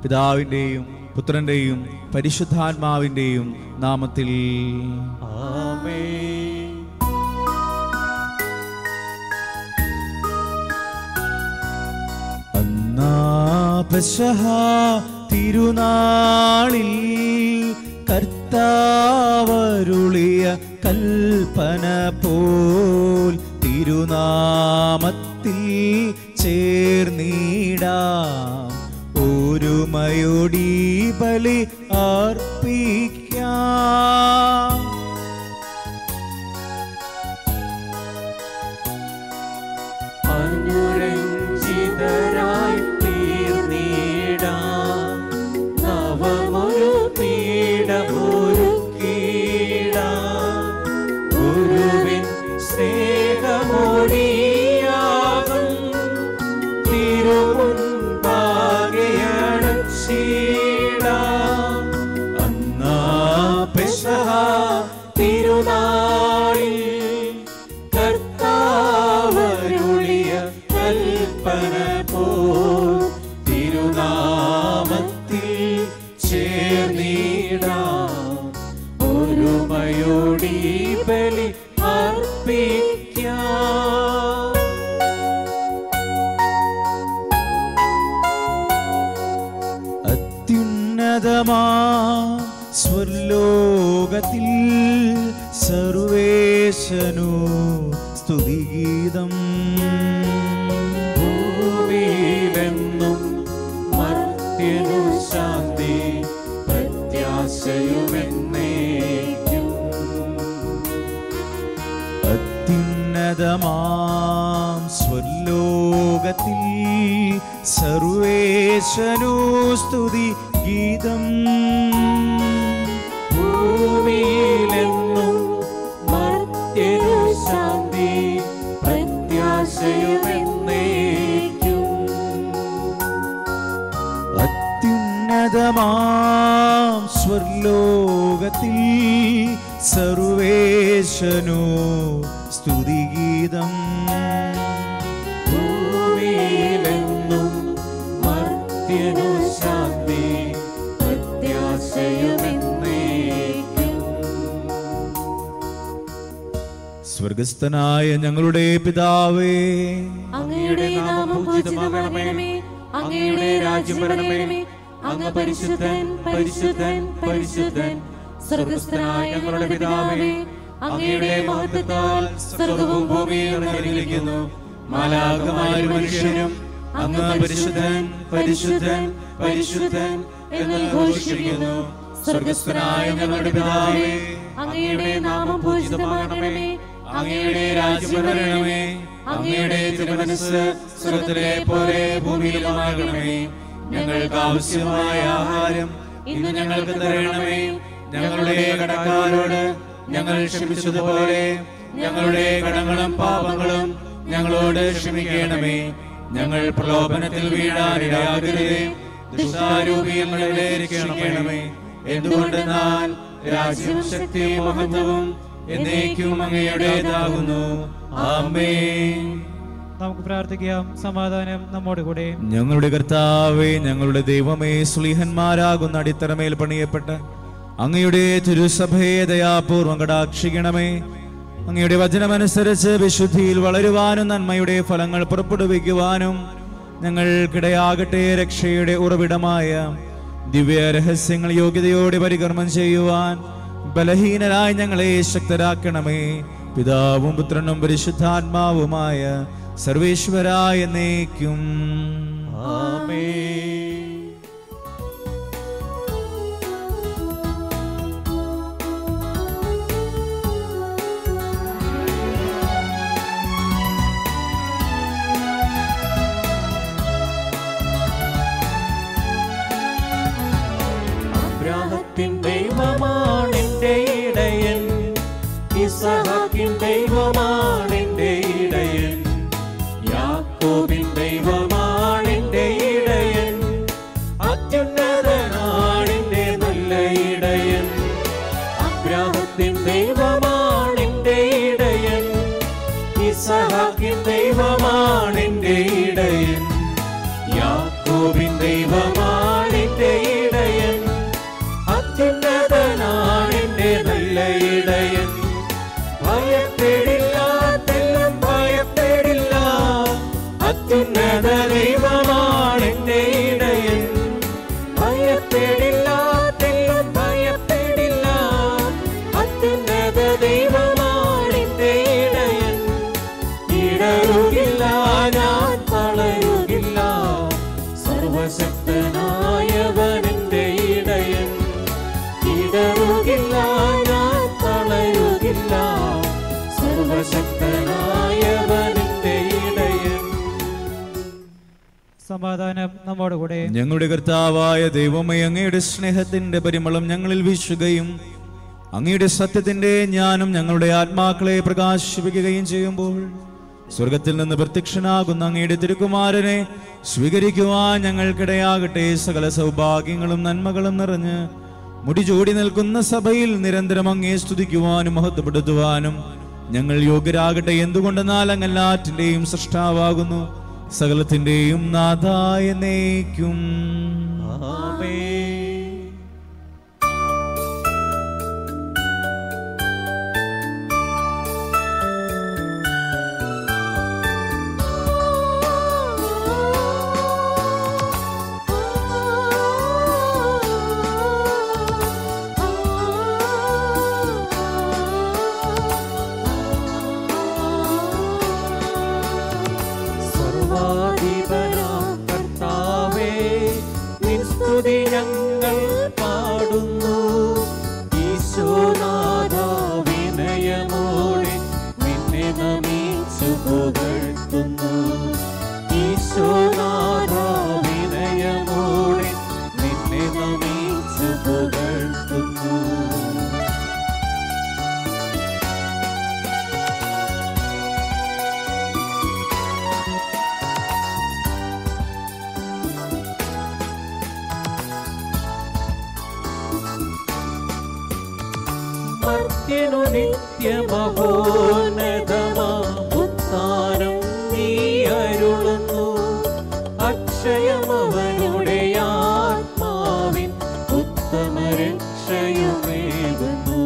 പിതാവിൻ്റെയും പുത്രൻ്റെയും പരിശുദ്ധാത്മാവിൻ്റെയും നാമത്തിൽ ആമേൻ അന്നാ പെസഹ തിരുനാളിൽ കർത്താവരുളിയ കൽപ്പന പോൽ തിരുനാമത്തിൽ ചേർന്നിടാം ഒരുമയോടി ബലി അർപ്പിക്കാം അനുരഞ്ജിതരായി തീർന്നിടാം നവമൊരു പീഠമൊരുക്കിടാം ഗുരുവിൻ സ്നേഹമൊഴിയാകും തിരുമുൻപാകെയടച്ചിടാം അന്നാ പെസഹ തിരുനാളിൽ കർത്താവരുളിയ കൽപ്പന പോൽ തിരുനാമത്തിൽ ചേർന്നിടാം ഒരുമയോടി ബലി അർപ്പിക്കാം അത്യുന്നതമാ സ്വർലോകത്തിൽ സർവേശനു സ്തുതിഗീതം ഭൂമിയിലെന്നും മർത്യനു ശാന്തി പ്രത്യാശയുമെന്നേക്കും അത്യുന്നതമാം സ്വർലോകത്തിൽ സർവേശനു സ്തുതി ഗീതം ഭൂമിയിലെന്നും മർത്യനു ശാന്തി പ്രത്യാശയുമെന്നേക്കും അത്യുന്നതമാം സ്വർലോകത്തിൽ സർവേശനു സ്തുതിഗീതം ഭൂമിയിലെന്നും മർത്യനു ശാന്തി പ്രത്യാശയുമെന്നേക്കും സ്വർഗസ്ഥനായ ഞങ്ങളുടെ പിതാവേ അങ്ങയുടെ നാമം പൂജിതമാകണമേ അങ്ങയുടെ രാജ്യം വരണമേ അങ്ങ് പരിശുദ്ധൻ പരിശുദ്ധൻ പരിശുദ്ധൻ സ്വർഗസ്ഥനായ ഞങ്ങളുടെ പിതാവേ അങ്ങയുടെ മഹത്വത്താൽ സ്വർഗവും ഭൂമിയും നിറഞ്ഞിരിക്കുന്നു മാലാകമാരും മനുഷ്യരും അങ്ങ് പരിശുദ്ധൻ പരിശുദ്ധൻ പരിശുദ്ധൻ എന്ന് ഘോഷിക്കുന്നു സ്വർഗസ്ഥനായ ഞങ്ങളുടെ പിതാവേ അങ്ങയുടെ നാമം പൂജിതമാകണമേ അങ്ങയുടെ രാജ്യം വരണമേ അങ്ങയുടെ തിരുമനസ് സ്വർഗത്തിലെ പോലെ ഭൂമിയിലുമാകണമേ ഞങ്ങൾക്ക് ആവശ്യമായ ആഹാരം ഇന്ന് ഞങ്ങൾക്ക് തരണമേ ഞങ്ങളുടെ കടക്കാരോട് ഞങ്ങൾ ക്ഷമിച്ചതുപോലെ ഞങ്ങളുടെ കടങ്ങളും പാപങ്ങളും ഞങ്ങളോട് ക്ഷമിക്കണമേ ഞങ്ങൾ പ്രലോഭനത്തിൽ വീഴാനിടയാകരുതേ ദുഷ്ടാരൂപിയിൽ ഞങ്ങളെ രക്ഷിക്കണമേ എന്തുകൊണ്ടെന്നാൽ രാജ്യം ശക്തിയും മഹത്വവും എന്നേക്കും അങ്ങയുടേതാകുന്നു ആമേൻ നമുക്ക് പ്രാർത്ഥിക്കാം സമാധാനം നമ്മോട് കൂടെ ഞങ്ങളുടെ കർത്താവേ ഞങ്ങളുടെ ദൈവമേ സ്ലീഹന്മാരാകുന്ന അടിത്തറമേൽ പണിയപ്പെട്ട അങ്ങയുടെ തിരുസഭയെ ദയാപൂർവം കടാക്ഷിക്കണമേ അങ്ങയുടെ വചനമനുസരിച്ച് വിശുദ്ധിയിൽ വളരുവാനും നന്മയുടെ ഫലങ്ങൾ പുറപ്പെടുവിക്കുവാനും ഞങ്ങൾക്കിടയാകട്ടെ രക്ഷയുടെ ഉറവിടമായ ദിവ്യ രഹസ്യങ്ങൾ യോഗ്യതയോടെ പരികർമ്മം ചെയ്യുവാൻ ബലഹീനരായി ഞങ്ങളെ ശക്തരാക്കണമേ പിതാവും പുത്രനും പരിശുദ്ധാത്മാവുമായ സർവേശ്വരായ എന്നേക്കും ആമേൻ അബ്രാഹത്തിൻ ദൈവമാണെന്റെ ഇടയൻ ഇസഹാക്കിൻ ദൈവമാണെന്റെ ഇടയൻ യാക്കോബിൻ ദൈവമാണെന്റെ ഇടയൻ അത്യുന്നതനാണെന്റെ നല്ല ഇടയൻ അബ്രാഹത്തിൻ ദൈവമാണെന്റെ ഇടയൻ ഇസഹാക്കിൻ ദൈവമാണെന്റെ ഇടയൻ യാക്കോബിൻ ദൈവമാണെന്റെ സമാധാനം നമ്മോടുകൂടെ ഞങ്ങളുടെ കർത്താവായ ദൈവമേ അങ്ങയുടെ സ്നേഹത്തിന്റെ പരിമളം ഞങ്ങളിൽ വീശുകയും അങ്ങയുടെ സത്യത്തിന്റെ ജ്ഞാനം ഞങ്ങളുടെ ആത്മാക്കളെ പ്രകാശിപ്പിക്കുകയും ചെയ്യുമ്പോൾ സ്വർഗത്തിൽ നിന്ന് പ്രത്യക്ഷനാകുന്ന അങ്ങയുടെ തിരുക്കുമാരനെ സ്വീകരിക്കുവാൻ ഞങ്ങൾക്കിടയാകട്ടെ സകല സൗഭാഗ്യങ്ങളും നന്മകളും നിറഞ്ഞ് മുടി ചൂടി നിൽക്കുന്ന സഭയിൽ നിരന്തരം അങ്ങേ സ്തുതിക്കുവാനും മഹത്വപ്പെടുത്തുവാനും ഞങ്ങൾ യോഗ്യരാകട്ടെ എന്തുകൊണ്ടെന്നാൽ അങ്ങെല്ലാറ്റിന്റെയും സൃഷ്ടാവാകുന്നു സകലത്തിന്റെയും നാഥായ നയിക്കും ആമേൻ സർവാധിപനാം കർത്താവേ നിൻ സ്തുതി ഞങ്ങൾ പാടുന്നു ഈശോനാഥ വിനയമോടെ നിന്നെ നമിച്ചു പുകഴ്ത്തുന്നു ഈശോനാഥ വിനയമോടെ നിന്നെ നമിച്ചു പുകഴ്ത്തുന്നു മർത്യനു നിത്യമഹോന്നതമാത്താനം നീ അരുളുന്നു അക്ഷയമവനുടെ ആത്മാവിൻ ഉത്തമ രക്ഷയുമേകുന്നു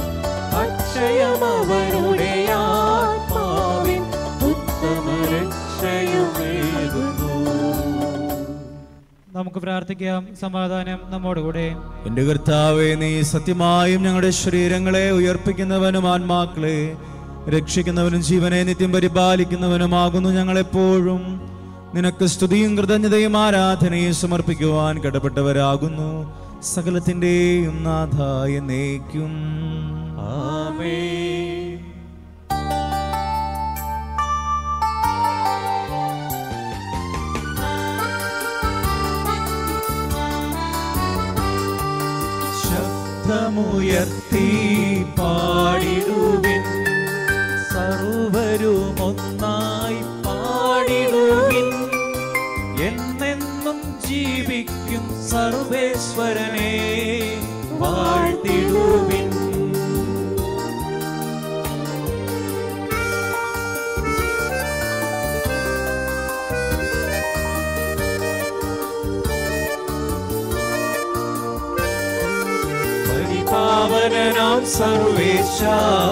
അക്ഷയമവനുടെ ആത്മാവിൻ ഉത്തമ രക്ഷയുമേകുന്നു നമുക്ക് പ്രാർത്ഥിക്കാം സമാധാനം നമ്മോടുകൂടെ എന്റെ കർത്താവെ നീ സത്യമായും ഞങ്ങളുടെ ശരീരങ്ങളെ ഉയർപ്പിക്കുന്നവനും ആത്മാക്കളെ രക്ഷിക്കുന്നവനും ജീവനെ നിത്യം പരിപാലിക്കുന്നവനുമാകുന്നു ഞങ്ങളെപ്പോഴും നിനക്ക് സ്തുതിയും കൃതജ്ഞതയും ആരാധനയും സമർപ്പിക്കുവാൻ കടപ്പെട്ടവരാകുന്നു സകലത്തിന്റെയും നാഥായ നയിക്കും ആമേൻ ശബ്ദമുയർത്തി പാടിടുവിൻ സർവരും ഒന്നായി പാടിടുവിൻ എന്നെന്നും ജീവിക്കും സർവേശ്വരനെ വാഴ്ത്തിടുവിൻ പരിപാവനാം സർവേശ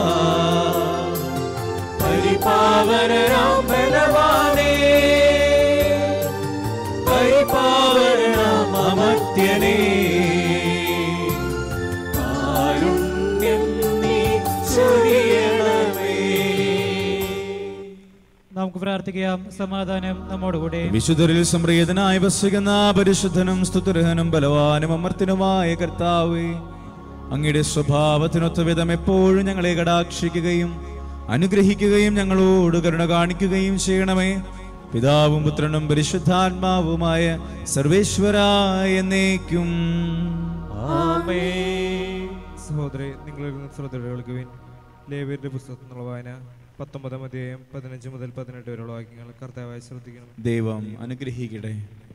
പരിപാവനാം ബലവാനേ പരിപാവനാം അമർത്യനേ കാരുണ്യം നീ ചൊരിയണമേ നമുക്ക് പ്രാർത്ഥിക്കാം സമാധാനം നമ്മോടുകൂടെ വിശുദ്ധരിൽ സംപ്രീതനായി വസിക്കുന്ന പരിശുദ്ധനും സ്തുതിർഹനും ബലവാനും അമർത്തിനുമായ കർത്താവേ അങ്ങയുടെ സ്വഭാവത്തിനൊത്ത വിധം എപ്പോഴും ഞങ്ങളെ കടാക്ഷിക്കുകയും അനുഗ്രഹിക്കുകയും ഞങ്ങളോട് കരുണ കാണിക്കുകയും ചെയ്യണമേ പിതാവും പുത്രനും പരിശുദ്ധാത്മാവുമായ സർവേശ്വരായ എന്നേക്കും ആമേൻ സഹോദരി നിങ്ങളിൽ നിന്ന് ശ്രദ്ധ കേൾക്കുവിൻ ലേവിയരുടെ പുസ്തകത്തിൽ നിന്നുള്ള വായന പത്തൊമ്പതാം അധ്യായം പതിനഞ്ച് മുതൽ പതിനെട്ട് വരെയുള്ള വാക്യങ്ങൾ കർത്താവായി ശ്രദ്ധിക്കണം ദൈവം അനുഗ്രഹിക്കട്ടെ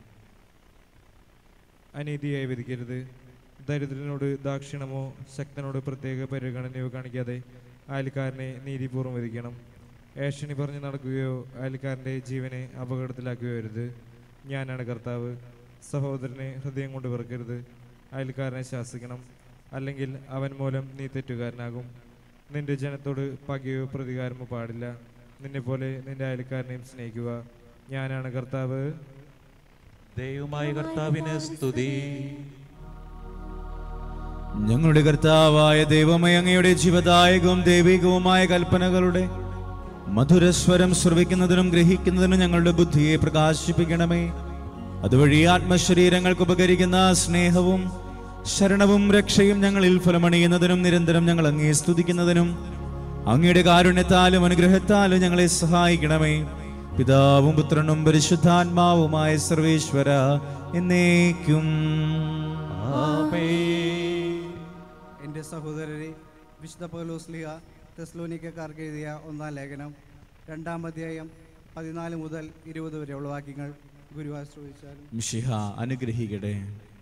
അനീതിയായി വിധിക്കരുത് ദരിദ്രനോട് ദാക്ഷിണമോ ശക്തനോട് പ്രത്യേക പരിഗണനയോ കാണിക്കാതെ അയൽക്കാരനെ നീതിപൂർവ്വം വിധിക്കണം ഏഷണി പറഞ്ഞ് നടക്കുകയോ അയൽക്കാരൻ്റെ ജീവനെ അപകടത്തിലാക്കുകയോ അരുത് ഞാനാണ് കർത്താവ് സഹോദരനെ ഹൃദയം കൊണ്ട് വെറുക്കരുത് അയൽക്കാരനെ ശാസിക്കണം അല്ലെങ്കിൽ അവൻ മൂലം നീ തെറ്റുകാരനാകും നിന്റെ ജനത്തോട് പകയോ പ്രതികാരമോ പാടില്ല നിന്നെപ്പോലെ നിന്റെ അയൽക്കാരനെയും സ്നേഹിക്കുക ഞാനാണ് കർത്താവ് ദൈവമായ കർത്താവിന് സ്തുതി ഞങ്ങളുടെ കർത്താവായ ദൈവമേ അങ്ങയുടെ ജീവദായകവും ദൈവികവുമായ കൽപ്പനകളുടെ മധുരസ്വരം ശ്രവിക്കുന്നതിനും ഗ്രഹിക്കുന്നതിനും ഞങ്ങളുടെ ബുദ്ധിയെ പ്രകാശിപ്പിക്കണമേ അതുവഴി ആത്മശരീരങ്ങൾക്ക് ഉപകരിക്കുന്ന സ്നേഹവും ശരണവും രക്ഷയും ഞങ്ങളിൽ ഫലമണിയുന്നതിനും നിരന്തരം ഞങ്ങൾ അങ്ങേ സ്തുതിക്കുന്നതിനും അങ്ങയുടെ കാരുണ്യത്താലും അനുഗ്രഹത്താലും ഞങ്ങളെ സഹായിക്കണമേ പിതാവും പുത്രനും പരിശുദ്ധാത്മാവുമായ സർവേശ്വര എന്നേക്കും എൻ്റെ സഹോദരരെ വിശുദ്ധ പൗലോസ്ലിഹ തെസ്ലോനിക്കാർക്ക് എഴുതിയ ഒന്നാം ലേഖനം രണ്ടാം അധ്യായം പതിനാല് മുതൽ ഇരുപത് വരെയുള്ള വാക്യങ്ങൾ ഗുരുവായി ശ്രമിച്ചാലും മിഷിഹ അനുഗ്രഹിക്കട്ടെ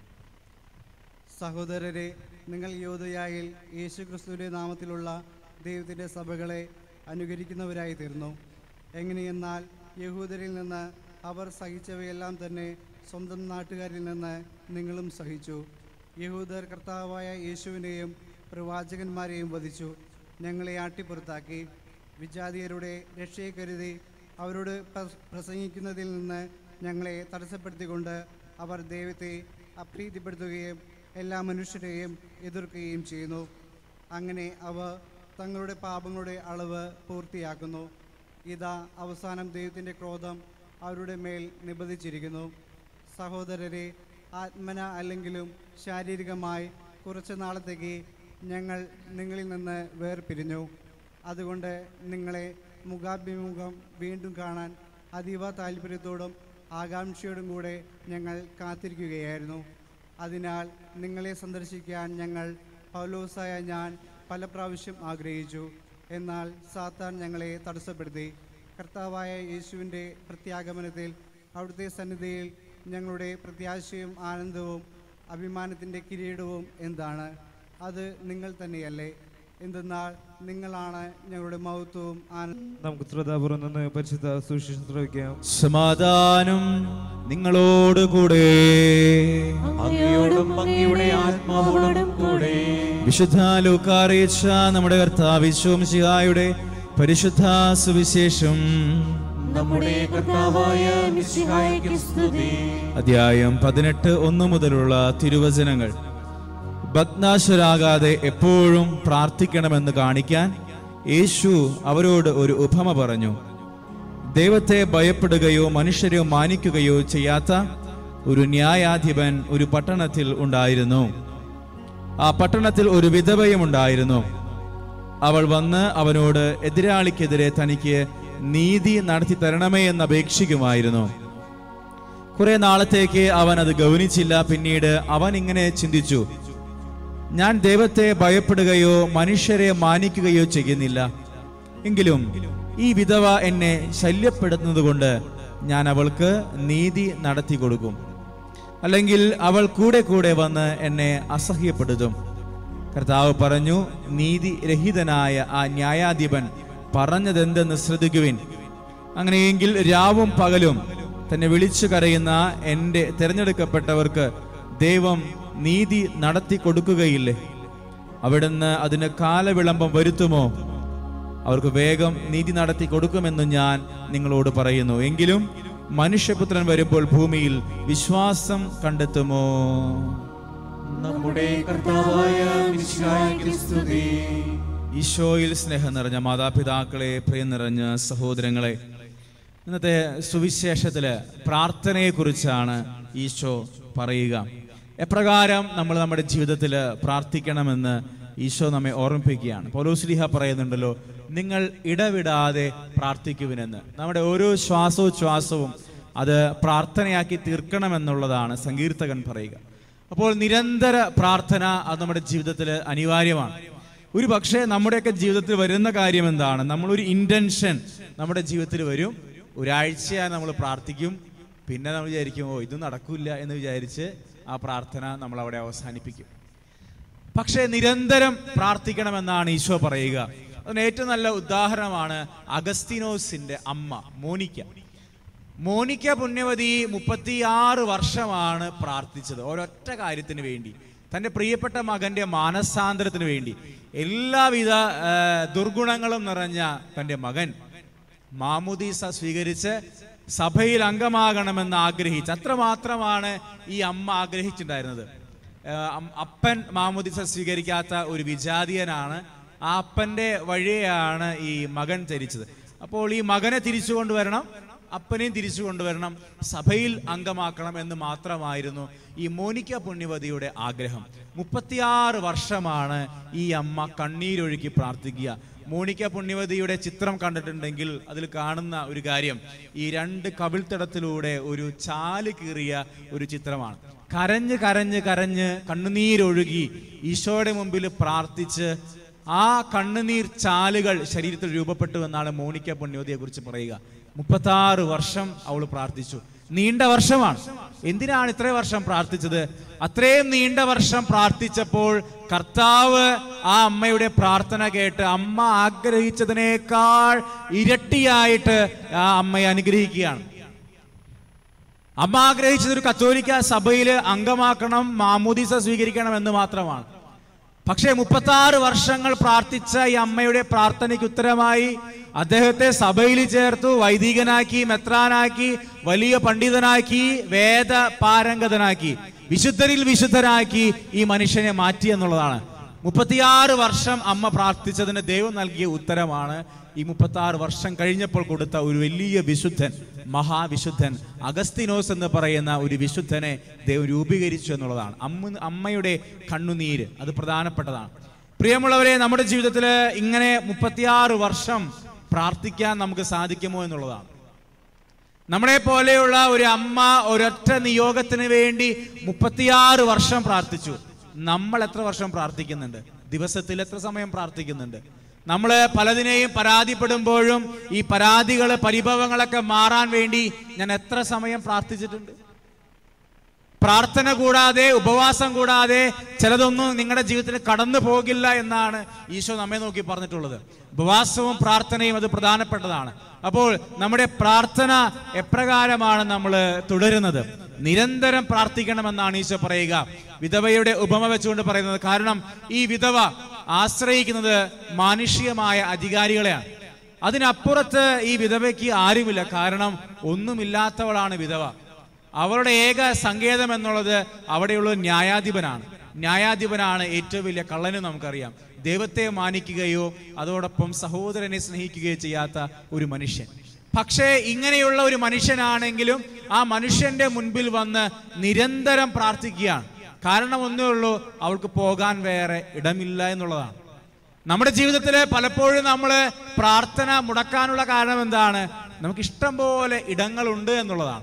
സഹോദരരെ നിങ്ങൾ യോധയായിൽ യേശു ക്രിസ്തുവിൻ്റെ നാമത്തിലുള്ള ദൈവത്തിൻ്റെ സഭകളെ അനുകരിക്കുന്നവരായി തീർന്നു എങ്ങനെയെന്നാൽ യഹൂദരിൽ നിന്ന് അവർ സഹിച്ചവയെല്ലാം തന്നെ സ്വന്തം നാട്ടുകാരിൽ നിന്ന് നിങ്ങളും സഹിച്ചു യഹൂദർ കർത്താവായ യേശുവിനെയും പ്രവാചകന്മാരെയും വധിച്ചു ഞങ്ങളെ ആട്ടിപ്പുറത്താക്കി വിജാതീയരുടെ രക്ഷയെ കരുതി അവരോട് പ്ര- പ്രസംഗിക്കുന്നതിൽ നിന്ന് ഞങ്ങളെ തടസ്സപ്പെടുത്തിക്കൊണ്ട് അവർ ദൈവത്തെ അപ്രീതിപ്പെടുത്തുകയും എല്ലാ മനുഷ്യരെയും എതിർക്കുകയും ചെയ്യുന്നു അങ്ങനെ അവ തങ്ങളുടെ പാപങ്ങളുടെ അളവ് പൂർത്തിയാക്കുന്നു ഇതാ അവസാനം ദൈവത്തിൻ്റെ ക്രോധം അവരുടെ മേൽ നിബന്ധിച്ചിരിക്കുന്നു സഹോദരരെ ആത്മന അല്ലെങ്കിലും ശാരീരികമായി കുറച്ച് നാളത്തേക്ക് ഞങ്ങൾ നിങ്ങളിൽ നിന്ന് വേർപിരിഞ്ഞു അതുകൊണ്ട് നിങ്ങളെ മുഖാഭിമുഖം വീണ്ടും കാണാൻ അതീവ താല്പര്യത്തോടും ആകാംക്ഷയോടും കൂടെ ഞങ്ങൾ കാത്തിരിക്കുകയായിരുന്നു അതിനാൽ നിങ്ങളെ സന്ദർശിക്കാൻ ഞങ്ങൾ പൗലോസായ ഞാൻ പല പ്രാവശ്യം ആഗ്രഹിച്ചു എന്നാൽ സാത്താൻ ഞങ്ങളെ തടസ്സപ്പെടുത്തി കർത്താവായ യേശുവിൻ്റെ പ്രത്യാഗമനത്തിൽ അവിടുത്തെ സന്നിധിയിൽ ഞങ്ങളുടെ പ്രത്യാശയും ആനന്ദവും അഭിമാനത്തിൻ്റെ കിരീടവും എന്താണ് അത് നിങ്ങൾ തന്നെയല്ലേ എന്തെന്നാൽ നിങ്ങളാണ് ഞങ്ങളുടെ മഹത്വവും ആനന്ദവും നമുക്ക് ശ്രദ്ധാപൂർവം നിന്ന് പരിശുദ്ധ സുവിശേഷം ശ്രവിക്കാം സമാധാനം നിങ്ങളോടുകൂടെ അങ്ങയോടും അങ്ങയുടെ ആത്മാവോടും കൂടെ വിശുദ്ധ ലൂക്കാറിയിച്ച നമ്മുടെ കർത്താവിശ്വം ശിഹായുടെ പരിശുദ്ധ സുവിശേഷം നമ്മുടെ കർത്താവായ മിശിഹായ്ക്ക് സ്തുതി അധ്യായം പതിനെട്ട് ഒന്ന് മുതലുള്ള തിരുവചനങ്ങൾ ഭഗ്നാശരാകാതെ എപ്പോഴും പ്രാർത്ഥിക്കണമെന്ന് കാണിക്കാൻ യേശു അവരോട് ഒരു ഉപമ പറഞ്ഞു ദൈവത്തെ ഭയപ്പെടുകയോ മനുഷ്യരെ മാനിക്കുകയോ ചെയ്യാത്ത ഒരു ന്യായാധിപൻ ഒരു പട്ടണത്തിൽ ഉണ്ടായിരുന്നു ആ പട്ടണത്തിൽ ഒരു വിധവയും ഉണ്ടായിരുന്നു അവൾ വന്ന് അവനോട് എതിരാളിക്കെതിരെ തനിക്ക് നീതി നടത്തി തരണമേ എന്ന് അപേക്ഷിക്കുമായിരുന്നു കുറെ നാളത്തേക്ക് അവൻ അത് ഗൗനിച്ചില്ല പിന്നീട് അവൻ ഇങ്ങനെ ചിന്തിച്ചു ഞാൻ ദൈവത്തെ ഭയപ്പെടുകയോ മനുഷ്യരെ മാനിക്കുകയോ ചെയ്യുന്നില്ല എങ്കിലും ഈ വിധവ എന്നെ ശല്യപ്പെടുത്തുന്നതുകൊണ്ട് ഞാൻ അവൾക്ക് നീതി നടത്തി കൊടുക്കും അല്ലെങ്കിൽ അവൾ കൂടെ കൂടെ വന്ന് എന്നെ അസഹ്യപ്പെടുത്തും കർത്താവ് പറഞ്ഞു നീതി രഹിതനായ ആ ന്യായാധിപൻ പറഞ്ഞതെന്തെന്ന് ശ്രദ്ധിക്കുവിൻ അങ്ങനെയെങ്കിൽ രാവും പകലും തന്നെ വിളിച്ചു കരയുന്ന എൻ്റെ തിരഞ്ഞെടുക്കപ്പെട്ടവർക്ക് ദൈവം നീതി നടത്തി കൊടുക്കുകയില്ലേ അവിടുന്ന് അതിന് കാലവിളംബം വരുത്തുമോ അവർക്ക് വേഗം നീതി നടത്തി കൊടുക്കുമെന്ന് ഞാൻ നിങ്ങളോട് പറയുന്നു എങ്കിലും മനുഷ്യപുത്രൻ വരുമ്പോൾ ഭൂമിയിൽ വിശ്വാസം കണ്ടെത്തുമോ നമ്മുടെ കർത്താവായ മിശിഹായ്ക്ക് സ്തുതി ഈശോയിൽ സ്നേഹം നിറഞ്ഞ മാതാപിതാക്കളെ പ്രിയം നിറഞ്ഞ സഹോദരങ്ങളെ ഇന്നത്തെ സുവിശേഷത്തില് പ്രാർത്ഥനയെക്കുറിച്ചാണ് ഈശോ പറയുക എപ്രകാരം നമ്മൾ നമ്മുടെ ജീവിതത്തിൽ പ്രാർത്ഥിക്കണമെന്ന് ഈശോ നമ്മെ ഓർമ്മിപ്പിക്കുകയാണ് പൗലോസ്ലിഹ പറയുന്നുണ്ടല്ലോ നിങ്ങൾ ഇടവിടാതെ പ്രാർത്ഥിക്കുവിനെന്ന് നമ്മുടെ ഓരോ ശ്വാസോച്ഛ്വാസവും അത് പ്രാർത്ഥനയാക്കി തീർക്കണമെന്നുള്ളതാണ് സങ്കീർത്തകൻ പറയുക അപ്പോൾ നിരന്തര പ്രാർത്ഥന അത് നമ്മുടെ ജീവിതത്തിൽ അനിവാര്യമാണ് ഒരു പക്ഷേ നമ്മുടെയൊക്കെ ജീവിതത്തിൽ വരുന്ന കാര്യം എന്താണ് നമ്മളൊരു ഇന്റൻഷൻ നമ്മുടെ ജീവിതത്തിൽ വരും ഒരാഴ്ചയാണ് നമ്മൾ പ്രാർത്ഥിക്കും പിന്നെ നമ്മൾ വിചാരിക്കും ഓ ഇത് നടക്കില്ല എന്ന് വിചാരിച്ച് ആ പ്രാർത്ഥന നമ്മൾ അവിടെ അവസാനിപ്പിക്കും പക്ഷേ നിരന്തരം പ്രാർത്ഥിക്കണമെന്നാണ് ഈശോ പറയുക അതിന് ഏറ്റവും നല്ല ഉദാഹരണമാണ് അഗസ്തിനോസിന്റെ അമ്മ മോനിക്ക മോനിക്ക പുണ്യവതി മുപ്പത്തിയാറ് വർഷമാണ് പ്രാർത്ഥിച്ചത് ഒരൊറ്റ കാര്യത്തിന് വേണ്ടി തൻ്റെ പ്രിയപ്പെട്ട മകന്റെ മാനസാന്തരത്തിന് വേണ്ടി എല്ലാവിധ ആ, ദുർഗുണങ്ങളും നിറഞ്ഞ തൻ്റെ മകൻ മാമുദീസ സ്വീകരിച്ച് സഭയിൽ അംഗമാകണമെന്ന് ആഗ്രഹിച്ച് അത്രമാത്രമാണ് ഈ അമ്മ ആഗ്രഹിച്ചിട്ടുണ്ടായിരുന്നത് ആ, അം- അപ്പൻ മാമുദീസ സ്വീകരിക്കാത്ത ഒരു വിജാതീയനാണ് ആ അപ്പന്റെ വഴിയാണ് ഈ മകൻ ധരിച്ചത് അപ്പോൾ ഈ മകനെ തിരിച്ചു കൊണ്ടുവരണം അപ്പനെയും തിരിച്ചു കൊണ്ടുവരണം സഭയിൽ അംഗമാക്കണം എന്ന് മാത്രമായിരുന്നു ഈ മോനിക്ക പുണ്യവതിയുടെ ആഗ്രഹം മുപ്പത്തിയാറ് വർഷമാണ് ഈ അമ്മ കണ്ണീരൊഴുക്കി പ്രാർത്ഥിക്കുക മോണിക്ക പുണ്യവതിയുടെ ചിത്രം കണ്ടിട്ടുണ്ടെങ്കിൽ അതിൽ കാണുന്ന ഒരു കാര്യം ഈ രണ്ട് കവിൾത്തടത്തിലൂടെ ഒരു ചാല് കീറിയ ഒരു ചിത്രമാണ് കരഞ്ഞ് കരഞ്ഞ് കരഞ്ഞ് കണ്ണുനീരൊഴുകി ഈശോയുടെ മുമ്പിൽ പ്രാർത്ഥിച്ച് ആ കണ്ണുനീർ ചാലുകൾ ശരീരത്തിൽ രൂപപ്പെട്ടു എന്നാണ് മോണിക്ക പുണ്യവതിയെ കുറിച്ച് പറയുക മുപ്പത്താറ് വർഷം അവൾ പ്രാർത്ഥിച്ചു നീണ്ട വർഷമാണ് എന്തിനാണ് ഇത്രയും വർഷം പ്രാർത്ഥിച്ചത് അത്രയും നീണ്ട വർഷം പ്രാർത്ഥിച്ചപ്പോൾ കർത്താവ് ആ അമ്മയുടെ പ്രാർത്ഥന കേട്ട് അമ്മ ആഗ്രഹിച്ചതിനേക്കാൾ ഇരട്ടിയായിട്ട് ആ അമ്മയെ അനുഗ്രഹിക്കുകയാണ് അമ്മ ആഗ്രഹിച്ചത് ഒരു കത്തോലിക്ക സഭയിൽ അംഗമാക്കണം മാമോദീസ സ്വീകരിക്കണം എന്ന് മാത്രമാണ് പക്ഷേ മുപ്പത്താറ് വർഷങ്ങൾ പ്രാർത്ഥിച്ച ഈ അമ്മയുടെ പ്രാർത്ഥനയ്ക്ക് ഉത്തരമായി അദ്ദേഹത്തെ സഭയിൽ ചേർത്തു വൈദികനാക്കി മെത്രാനാക്കി വലിയ പണ്ഡിതനാക്കി വേദ പാരംഗതനാക്കി വിശുദ്ധരിൽ വിശുദ്ധരാക്കി ഈ മനുഷ്യനെ മാറ്റി എന്നുള്ളതാണ് മുപ്പത്തിയാറ് വർഷം അമ്മ പ്രാർത്ഥിച്ചതിന് ദൈവം നൽകിയ ഉത്തരമാണ് ഈ മുപ്പത്താറ് വർഷം കഴിഞ്ഞപ്പോൾ കൊടുത്ത ഒരു വലിയ വിശുദ്ധൻ മഹാവിശുദ്ധൻ അഗസ്തിനോസ് എന്ന് പറയുന്ന ഒരു വിശുദ്ധനെ ദൈവം രൂപീകരിച്ചു എന്നുള്ളതാണ് അമ്മ അമ്മയുടെ കണ്ണുനീര് അത് പ്രധാനപ്പെട്ടതാണ് പ്രിയമുള്ളവരെ നമ്മുടെ ജീവിതത്തിൽ ഇങ്ങനെ മുപ്പത്തിയാറ് വർഷം പ്രാർത്ഥിക്കാൻ നമുക്ക് സാധിക്കുമോ എന്നുള്ളതാണ് നമ്മളെ പോലെയുള്ള ഒരു അമ്മ ഒരൊറ്റ നിയോഗത്തിന് വേണ്ടി മുപ്പത്തിയാറ് വർഷം പ്രാർത്ഥിച്ചു നമ്മൾ എത്ര വർഷം പ്രാർത്ഥിക്കുന്നുണ്ട് ദിവസത്തിൽ എത്ര സമയം പ്രാർത്ഥിക്കുന്നുണ്ട് നമ്മൾ പലതിനെയും പരാതിപ്പെടുമ്പോഴും ഈ പരാതികൾ പരിഭവങ്ങളൊക്കെ മാറാൻ വേണ്ടി ഞാൻ എത്ര സമയം പ്രാർത്ഥിച്ചിട്ടുണ്ട് പ്രാർത്ഥന കൂടാതെ ഉപവാസം കൂടാതെ ചിലതൊന്നും നിങ്ങളുടെ ജീവിതത്തിൽ കടന്നു പോകില്ല എന്നാണ് ഈശോ നമ്മെ നോക്കി പറഞ്ഞിട്ടുള്ളത് ഉപവാസവും പ്രാർത്ഥനയും അത് പ്രധാനപ്പെട്ടതാണ് അപ്പോൾ നമ്മുടെ പ്രാർത്ഥന എപ്രകാരമാണ് നമ്മൾ തുടരുന്നത് നിരന്തരം പ്രാർത്ഥിക്കണമെന്നാണ് ഈശോ പറയുക വിധവയുടെ ഉപമ വെച്ചുകൊണ്ട് പറയുന്നത് കാരണം ഈ വിധവ ആശ്രയിക്കുന്നത് മാനുഷികമായ അധികാരികളെയാണ് അതിനപ്പുറത്ത് ഈ വിധവയ്ക്ക് ആരുമില്ല കാരണം ഒന്നുമില്ലാത്തവളാണ് വിധവ അവരുടെ ഏക സങ്കേതം എന്നുള്ളത് അവിടെയുള്ള ഒരു ന്യായാധിപനാണ് ന്യായാധിപനാണ് ഏറ്റവും വലിയ കള്ളന് നമുക്കറിയാം ദൈവത്തെ മാനിക്കുകയോ അതോടൊപ്പം സഹോദരനെ സ്നേഹിക്കുകയോ ചെയ്യാത്ത ഒരു മനുഷ്യൻ പക്ഷേ ഇങ്ങനെയുള്ള ഒരു മനുഷ്യനാണെങ്കിലും ആ മനുഷ്യന്റെ മുൻപിൽ വന്ന് നിരന്തരം പ്രാർത്ഥിക്കുകയാണ് കാരണം ഒന്നേ ഉള്ളൂ അവൾക്ക് പോകാൻ വേറെ ഇടമില്ല എന്നുള്ളതാണ് നമ്മുടെ ജീവിതത്തിൽ പലപ്പോഴും നമ്മൾ പ്രാർത്ഥന മുടക്കാനുള്ള കാരണം എന്താണ് നമുക്ക് ഇഷ്ടം പോലെ ഇടങ്ങളുണ്ട് എന്നുള്ളതാണ്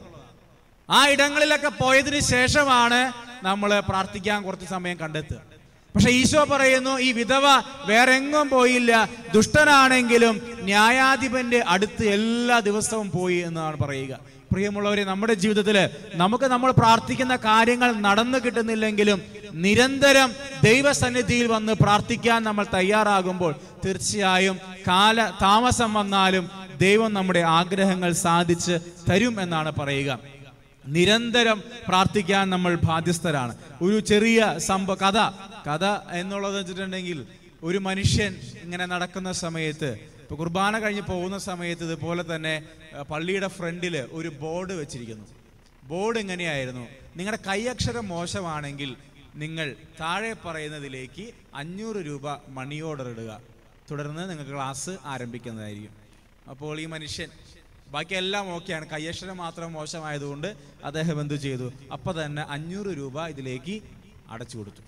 ആ ഇടങ്ങളിലൊക്കെ പോയതിന് ശേഷമാണ് നമ്മൾ പ്രാർത്ഥിക്കാൻ കുറച്ച് സമയം കണ്ടെത്തുക പക്ഷെ ഈശോ പറയുന്നു ഈ വിധവ വേറെ എങ്ങും പോയില്ല ദുഷ്ടനാണെങ്കിലും ന്യായാധിപന്റെ അടുത്ത് എല്ലാ ദിവസവും പോയി എന്നാണ് പറയുക പ്രിയമുള്ളവരെ നമ്മുടെ ജീവിതത്തിൽ നമുക്ക് നമ്മൾ പ്രാർത്ഥിക്കുന്ന കാര്യങ്ങൾ നടന്നു കിട്ടുന്നില്ലെങ്കിലും നിരന്തരം ദൈവസന്നിധിയിൽ വന്ന് പ്രാർത്ഥിക്കാൻ നമ്മൾ തയ്യാറാകുമ്പോൾ തീർച്ചയായും കാല താമസം വന്നാലും ദൈവം നമ്മുടെ ആഗ്രഹങ്ങൾ സാധിച്ച് തരും എന്നാണ് പറയുക നിരന്തരം പ്രാർത്ഥിക്കാൻ നമ്മൾ ബാധ്യസ്ഥരാണ് ഒരു ചെറിയ സംഭവ കഥ കഥ എന്നുള്ളത് വെച്ചിട്ടുണ്ടെങ്കിൽ ഒരു മനുഷ്യൻ ഇങ്ങനെ നടക്കുന്ന സമയത്ത് ഇപ്പൊ കുർബാന കഴിഞ്ഞ് പോകുന്ന സമയത്ത് ഇതുപോലെ തന്നെ അഹ് പള്ളിയുടെ ഫ്രണ്ടിൽ ഒരു ബോർഡ് വെച്ചിരിക്കുന്നു ബോർഡ് എങ്ങനെയായിരുന്നു നിങ്ങളുടെ കൈയക്ഷരം മോശമാണെങ്കിൽ നിങ്ങൾ താഴെ പറയുന്നതിലേക്ക് അഞ്ഞൂറ് രൂപ മണി ഓർഡർ ഇടുക തുടർന്ന് നിങ്ങൾക്ക് ക്ലാസ് ആരംഭിക്കുന്നതായിരിക്കും അപ്പോൾ ഈ മനുഷ്യൻ ബാക്കി എല്ലാം ഓക്കെയാണ് കയ്യക്ഷരം മാത്രം മോശമായതുകൊണ്ട് അദ്ദേഹം എന്തു ചെയ്തു അപ്പൊ തന്നെ അഞ്ഞൂറ് രൂപ ഇതിലേക്ക് അടച്ചു കൊടുത്തു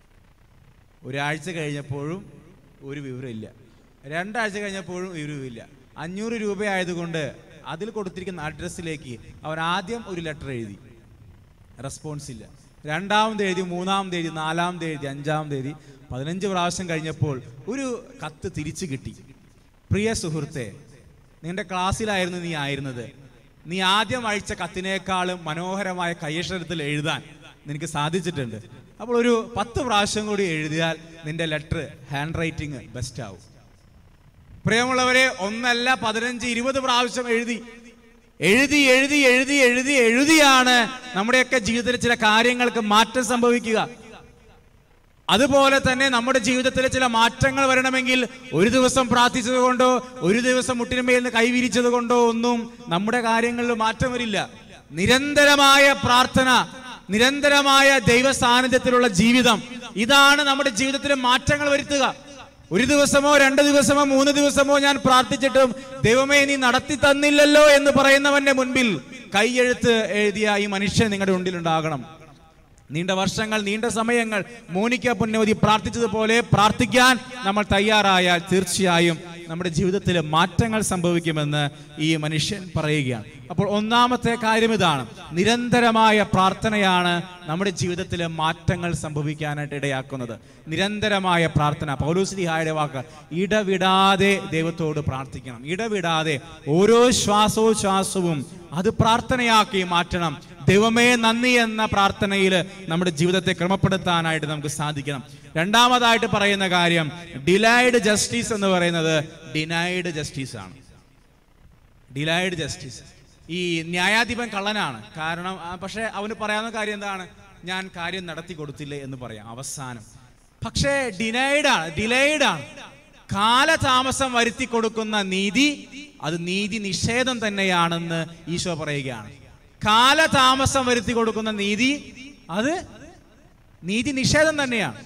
ഒരാഴ്ച കഴിഞ്ഞപ്പോഴും ഒരു വിവരമില്ല രണ്ടാഴ്ച കഴിഞ്ഞപ്പോഴും വിവരമില്ല അഞ്ഞൂറ് രൂപ ആയതുകൊണ്ട് അതിൽ കൊടുത്തിരിക്കുന്ന അഡ്രസ്സിലേക്ക് അവൻ ആദ്യം ഒരു ലെറ്റർ എഴുതി റെസ്പോൺസ് ഇല്ല രണ്ടാമത് എഴുതി മൂന്നാമത് എഴുതി നാലാമത് എഴുതി അഞ്ചാമത് എഴുതി പതിനഞ്ച് പ്രാവശ്യം കഴിഞ്ഞപ്പോൾ ഒരു കത്ത് തിരിച്ചു കിട്ടി പ്രിയ സുഹൃത്തെ നിന്റെ ക്ലാസ്സിലായിരുന്നു നീ ആയിരുന്നത് നീ ആദ്യം അയച്ച കത്തിനേക്കാളും മനോഹരമായ കയ്യക്ഷരത്തിൽ എഴുതാൻ നിനക്ക് സാധിച്ചിട്ടുണ്ട് അപ്പോൾ ഒരു പത്ത് പ്രാവശ്യം കൂടി എഴുതിയാൽ നിന്റെ ലെറ്റർ ഹാൻഡ് റൈറ്റിംഗ് ബെസ്റ്റ് ആവും പ്രിയമുള്ളവരെ ഒന്നല്ല പതിനഞ്ച് ഇരുപത് പ്രാവശ്യം എഴുതി എഴുതി എഴുതി എഴുതി എഴുതി എഴുതിയാണ് നമ്മുടെയൊക്കെ ജീവിതത്തിൽ ചില കാര്യങ്ങൾക്ക് മാറ്റം സംഭവിക്കുക അതുപോലെ തന്നെ നമ്മുടെ ജീവിതത്തിൽ ചില മാറ്റങ്ങൾ വരണമെങ്കിൽ ഒരു ദിവസം പ്രാർത്ഥിച്ചത് കൊണ്ടോ ഒരു ദിവസം മുട്ടിനുമേൽ നിന്ന് കൈവിരിച്ചത് കൊണ്ടോ ഒന്നും നമ്മുടെ കാര്യങ്ങളിൽ മാറ്റം വരില്ല നിരന്തരമായ പ്രാർത്ഥന നിരന്തരമായ ദൈവ സാന്നിധ്യത്തിലുള്ള ജീവിതം ഇതാണ് നമ്മുടെ ജീവിതത്തിൽ മാറ്റങ്ങൾ വരുത്തുക ഒരു ദിവസമോ രണ്ട് ദിവസമോ മൂന്ന് ദിവസമോ ഞാൻ പ്രാർത്ഥിച്ചിട്ടും ദൈവമേ നീ നടത്തി തന്നില്ലല്ലോ എന്ന് പറയുന്നവന്റെ മുൻപിൽ കൈയെഴുത്ത് എഴുതിയ ഈ മനുഷ്യൻ നിങ്ങളുടെ ഉണ്ടിലുണ്ടാകണം നീണ്ട വർഷങ്ങൾ നീണ്ട സമയങ്ങൾ മോനിക്ക പുണ്യവതി പ്രാർത്ഥിച്ചതുപോലെ പ്രാർത്ഥിക്കാൻ നമ്മൾ തയ്യാറായാൽ തീർച്ചയായും നമ്മുടെ ജീവിതത്തിൽ മാറ്റങ്ങൾ സംഭവിക്കുമെന്ന് ഈ മനുഷ്യൻ പറയുകയാണ് അപ്പോൾ ഒന്നാമത്തെ കാര്യം ഇതാണ് നിരന്തരമായ പ്രാർത്ഥനയാണ് നമ്മുടെ ജീവിതത്തിൽ മാറ്റങ്ങൾ സംഭവിക്കാനായിട്ട് ഇടയാക്കുന്നത് നിരന്തരമായ പ്രാർത്ഥന പൗലോസ്ലിഹായുടെ വാക്ക് ഇടവിടാതെ ദൈവത്തോട് പ്രാർത്ഥിക്കണം ഇടവിടാതെ ഓരോ ശ്വാസോച്ഛ്വാസവും അത് പ്രാർത്ഥനയാക്കി മാറ്റണം ദൈവമേ നന്ദി എന്ന പ്രാർത്ഥനയിൽ നമ്മുടെ ജീവിതത്തെ ക്രമപ്പെടുത്താനായിട്ട് നമുക്ക് സാധിക്കണം രണ്ടാമതായിട്ട് പറയുന്ന കാര്യം ഡിലൈഡ് ജസ്റ്റിസ് എന്ന് പറയുന്നത് ഡിനൈഡ് ജസ്റ്റിസ് ആണ് ഡിലൈഡ് ജസ്റ്റിസ് ഈ ന്യായാധിപൻ കള്ളനാണ് കാരണം ആ, പക്ഷേ അവന് പറയാവുന്ന കാര്യം എന്താണ് ഞാൻ കാര്യം നടത്തി കൊടുത്തില്ലേ എന്ന് പറയാം അവസാനം പക്ഷേ ഡിനൈഡ് ആണ് ഡിലൈഡ് ആണ് കാലതാമസം വരുത്തി കൊടുക്കുന്ന നീതി അത് നീതി നിഷേധം തന്നെയാണെന്ന് ഈശോ പറയുകയാണ് കാലതാമസം വരുത്തി കൊടുക്കുന്ന നീതി അത് നീതി നിഷേധം തന്നെയാണ്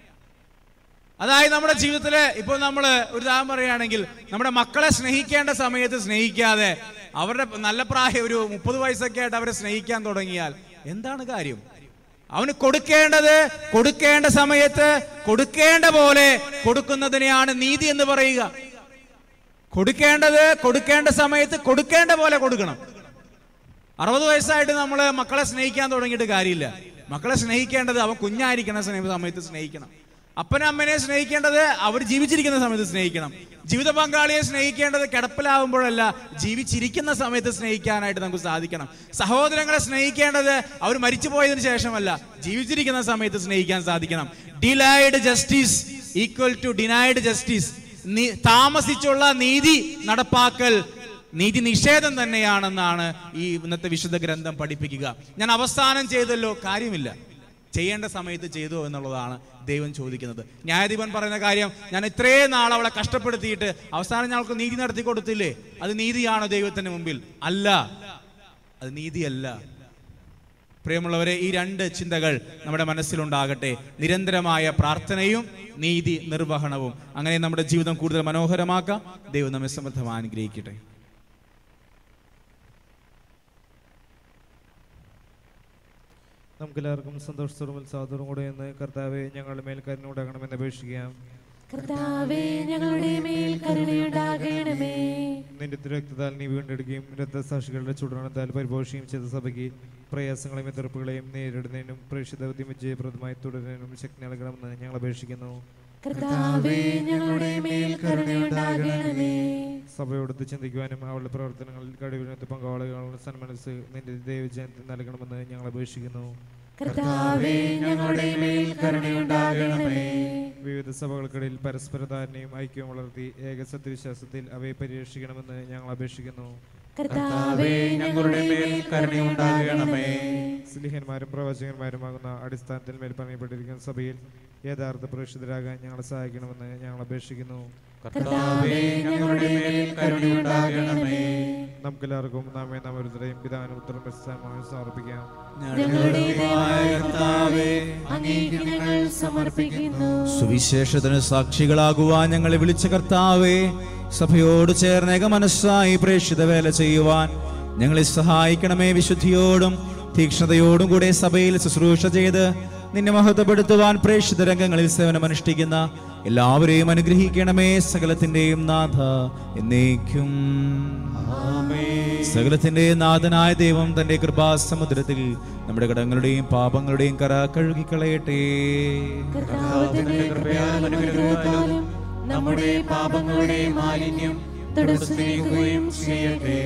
അതായത് നമ്മുടെ ജീവിതത്തില് ഇപ്പോൾ നമ്മൾ ഒരു ഉദാഹരണം പറയുകയാണെങ്കിൽ നമ്മുടെ മക്കളെ സ്നേഹിക്കേണ്ട സമയത്ത് സ്നേഹിക്കാതെ അവരുടെ നല്ല പ്രായം ഒരു മുപ്പത് വയസ്സൊക്കെ ആയിട്ട് അവരെ സ്നേഹിക്കാൻ തുടങ്ങിയാൽ എന്താണ് കാര്യം അവന് കൊടുക്കേണ്ടത് കൊടുക്കേണ്ട സമയത്ത് കൊടുക്കേണ്ട പോലെ കൊടുക്കുന്നതിനെയാണ് നീതി എന്ന് പറയുക കൊടുക്കേണ്ടത് കൊടുക്കേണ്ട സമയത്ത് കൊടുക്കേണ്ട പോലെ കൊടുക്കണം അറുപത് വയസ്സായിട്ട് നമ്മൾ മക്കളെ സ്നേഹിക്കാൻ തുടങ്ങിയിട്ട് കാര്യമില്ല മക്കളെ സ്നേഹിക്കേണ്ടത് അവൻ കുഞ്ഞായിരിക്കുന്ന സ്നേഹ സമയത്ത് സ്നേഹിക്കണം അപ്പനെ അമ്മനെ സ്നേഹിക്കേണ്ടത് അവർ ജീവിച്ചിരിക്കുന്ന സമയത്ത് സ്നേഹിക്കണം ജീവിത പങ്കാളിയെ സ്നേഹിക്കേണ്ടത് കിടപ്പിലാവുമ്പോഴല്ല ജീവിച്ചിരിക്കുന്ന സമയത്ത് സ്നേഹിക്കാനായിട്ട് നമുക്ക് സാധിക്കണം സഹോദരങ്ങളെ സ്നേഹിക്കേണ്ടത് അവർ മരിച്ചു പോയതിനു ശേഷമല്ല ജീവിച്ചിരിക്കുന്ന സമയത്ത് സ്നേഹിക്കാൻ സാധിക്കണം delayed justice equal to denied justice താമസിച്ചുള്ള നീതി നടപ്പാക്കൽ നീതി നിഷേധം തന്നെയാണെന്നാണ് ഈ ഇന്നത്തെ വിശുദ്ധ ഗ്രന്ഥം പഠിപ്പിക്കുക ഞാൻ അവസാനം ചെയ്തല്ലോ കാര്യമില്ല ചെയ്യേണ്ട സമയത്ത് ചെയ്തു എന്നുള്ളതാണ് ദൈവം ചോദിക്കുന്നത് ന്യായാധിപൻ പറയുന്ന കാര്യം ഞാൻ ഇത്രയും നാൾ അവളെ കഷ്ടപ്പെടുത്തിയിട്ട് അവസാനം ഞങ്ങൾക്ക് നീതി നടത്തി കൊടുത്തില്ലേ അത് നീതിയാണോ ദൈവത്തിന് മുമ്പിൽ അല്ല അത് നീതിയല്ല പ്രിയമുള്ളവരെ ഈ രണ്ട് ചിന്തകൾ നമ്മുടെ മനസ്സിലുണ്ടാകട്ടെ നിരന്തരമായ പ്രാർത്ഥനയും നീതി നിർവഹണവും അങ്ങനെ നമ്മുടെ ജീവിതം കൂടുതൽ മനോഹരമാക്കാം ദൈവം നമ്മെ സമൃദ്ധമായി അനുഗ്രഹിക്കട്ടെ നമുക്കെല്ലാവർക്കും സന്തോഷത്തോടും ഉത്സാഹത്തോടും കൂടെ എന്ന് കർത്താവെ ഞങ്ങളുടെ മേൽ കരുണയുണ്ടാകണമെന്ന് അപേക്ഷിക്കാം കർത്താവേ ഞങ്ങളുടെ മേൽ കരുണയുണ്ടാകണമേ നിന്റെ രക്തത്താൽ നീ വീണ്ടെടുക്കുകയും രക്തസാക്ഷികളുടെ ചുടരണത്താൽ പരിപോഷിക്കുകയും ചെയ്ത സഭയ്ക്ക് പ്രയാസങ്ങളെയും എതിർപ്പുകളെയും നേരിടുന്നതിനും പ്രേക്ഷിതവദ്യം വിജയപ്രദമായി തുടരുന്നതിനും ശക്തി നൽകണമെന്ന് ഞങ്ങൾ അപേക്ഷിക്കുന്നു കർത്താവേ ഞങ്ങളുടെ മേൽ കരുണയുണ്ടാകണമേ സഭയോടൊത്ത് ചിന്തിക്കുവാനും അവളുടെ പ്രവർത്തനങ്ങളിൽ കഴിവിനൊത്ത് പങ്കാളികളുടെ സന്മനസ് നിന്റെ ദൈവജനത്തിന് നൽകണമെന്ന് ഞങ്ങൾ അപേക്ഷിക്കുന്നു കർത്താവേ ഞങ്ങളുടെ മേൽ കരുണയുണ്ടാകണമേ വിവിധ സഭകൾക്കിടയിൽ പരസ്പര ധാരണയും ഐക്യവും വളർത്തി ഏക സത്യവിശ്വാസത്തിൽ അവയെ പരിരക്ഷിക്കണമെന്ന് ഞങ്ങൾ അപേക്ഷിക്കുന്നു കർത്താവേ ഞങ്ങളുടെ മേൽ കരുണയുണ്ടാകണമേ സ്ലിഹന്മാരും പ്രവചകന്മാരുമാകുന്ന അടിസ്ഥാനത്തിൽ മേൽ പണിയപ്പെട്ടിരിക്കുന്ന സഭയിൽ യഥാർത്ഥ പ്രേക്ഷിതരാകാൻ ഞങ്ങളെ സഹായിക്കണമെന്ന് ഞങ്ങൾ അപേക്ഷിക്കുന്നു കർത്താവേ ഞങ്ങളുടെ മേൽ കരുണയുണ്ടാകണമേ നമുക്കെല്ലാവർക്കും നാമേ നാം ഒരുത്തരെയും പിതാവിനും ഉത്തരം പ്രസ്ഥാനമായി സമർപ്പിക്കാം ഞങ്ങളുടെ ദൈവമായ കർത്താവേ അങ്ങേക്ക് ഞങ്ങൾ സമർപ്പിക്കുന്നു സുവിശേഷത്തിന് സാക്ഷികളാകുവാൻ ഞങ്ങളെ വിളിച്ച കർത്താവേ സഭയോട് ചേർന്നേക മനസ്സായി പ്രേക്ഷിത വേല ചെയ്യുവാൻ ഞങ്ങളെ സഹായിക്കണമേ വിശുദ്ധിയോടും തീക്ഷ്ണതയോടും കൂടെ സഭയിൽ ശുശ്രൂഷ ചെയ്ത് നിന്നെ മഹത്വപ്പെടുത്തുവാൻ പ്രേക്ഷിത രംഗങ്ങളിൽ സേവനമനുഷ്ഠിക്കുന്ന എല്ലാവരെയും അനുഗ്രഹിക്കണമേ സകലത്തിന്റെയും നാഥ എന്നേക്കും സകലത്തിന്റെ നാഥനായ ദൈവം തന്റെ കൃപാസമുദ്രത്തിൽ നമ്മുടെ കടങ്ങളുടെയും പാപങ്ങളുടെയും കറ കഴുകിക്കളയട്ടെ കർത്താവിന്റെ കൃപയാലും അനുഗ്രഹത്താലും നമ്മുടെ പാപങ്ങളുടെ മാലിന്യം തുടച്ചു നീക്കുകയും ചെയ്യട്ടെ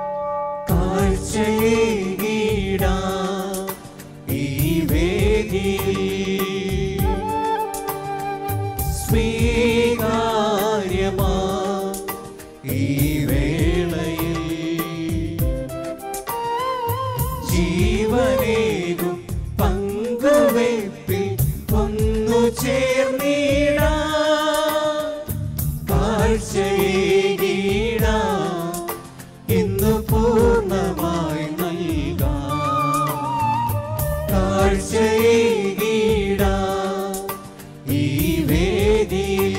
കാഴ്ചയേകിടാം ഈ വേദിയിൽ സ്വീകാര്യമാ ഈ വേളയിൽ ജീവനേകും പങ്കുവയ്പിൽ ഒന്നു ചേർന്നിടാ കാഴ്ചയേകീടാ ഇന്ന് പൂർണ്ണമായി നൽകാം കാഴ്ചയേകീടാ ഈ വേദിയിൽ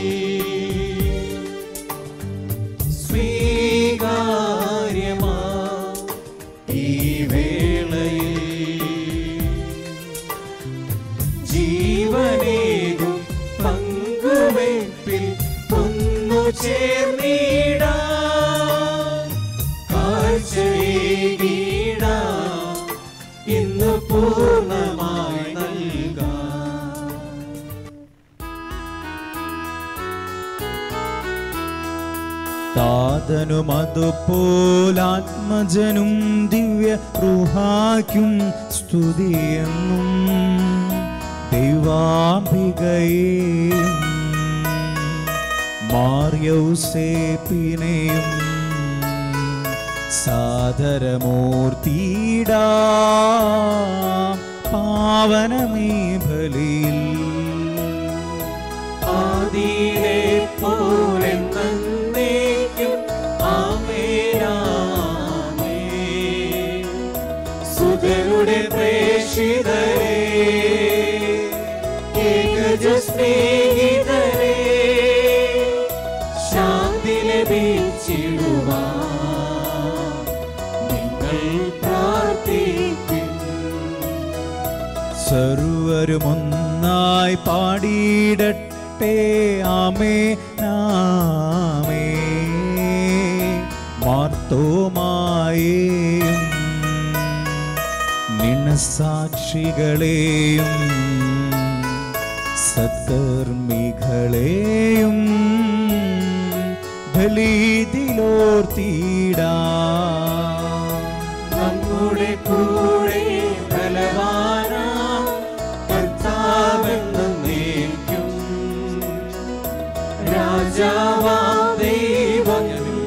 സ്വീകാര്യമാ ഈ വേളയിൽ ജീവനേകും പങ്കുവയ്പിൽ ഒന്നു ചേർന്നിടാ കാഴ്ചയേകീടാ ഇന്ന് പൂർണ്ണമായി നൽകാം താതനും അതുപോലാത്മജനും ദിവ്യ റുഹാക്കും സ്തുതിയെന്നും ദൈവാംബികയെയും മാർയൗസേപ്പിനെയും സാദരമൂർത്തിയിടാ പാവനമേ ബലിയിൽ ആദിയിലെ പോലെന്നേക്കും ആമേനാമേ സുതരുടെ പ്രേഷിതരേ ഏകജ സ്നേഹിതരേ ശാന്തി ലഭിച്ചിടുവാ നിങ്ങൾ പ്രാർത്ഥിക്കും സർവരുമൊന്നായി പാടിയിടട്ടെ ആമേ നാമേ മാർത്തോമായേയും നിണസാക്ഷികളെയും സത്കർമ്മികളെയും ബലീതിലോർത്തിടാം നമ്മുടെ കൂടെ ബലവാനാം കർത്താവെന്ന് നീക്കും രാജാവാം ദൈവം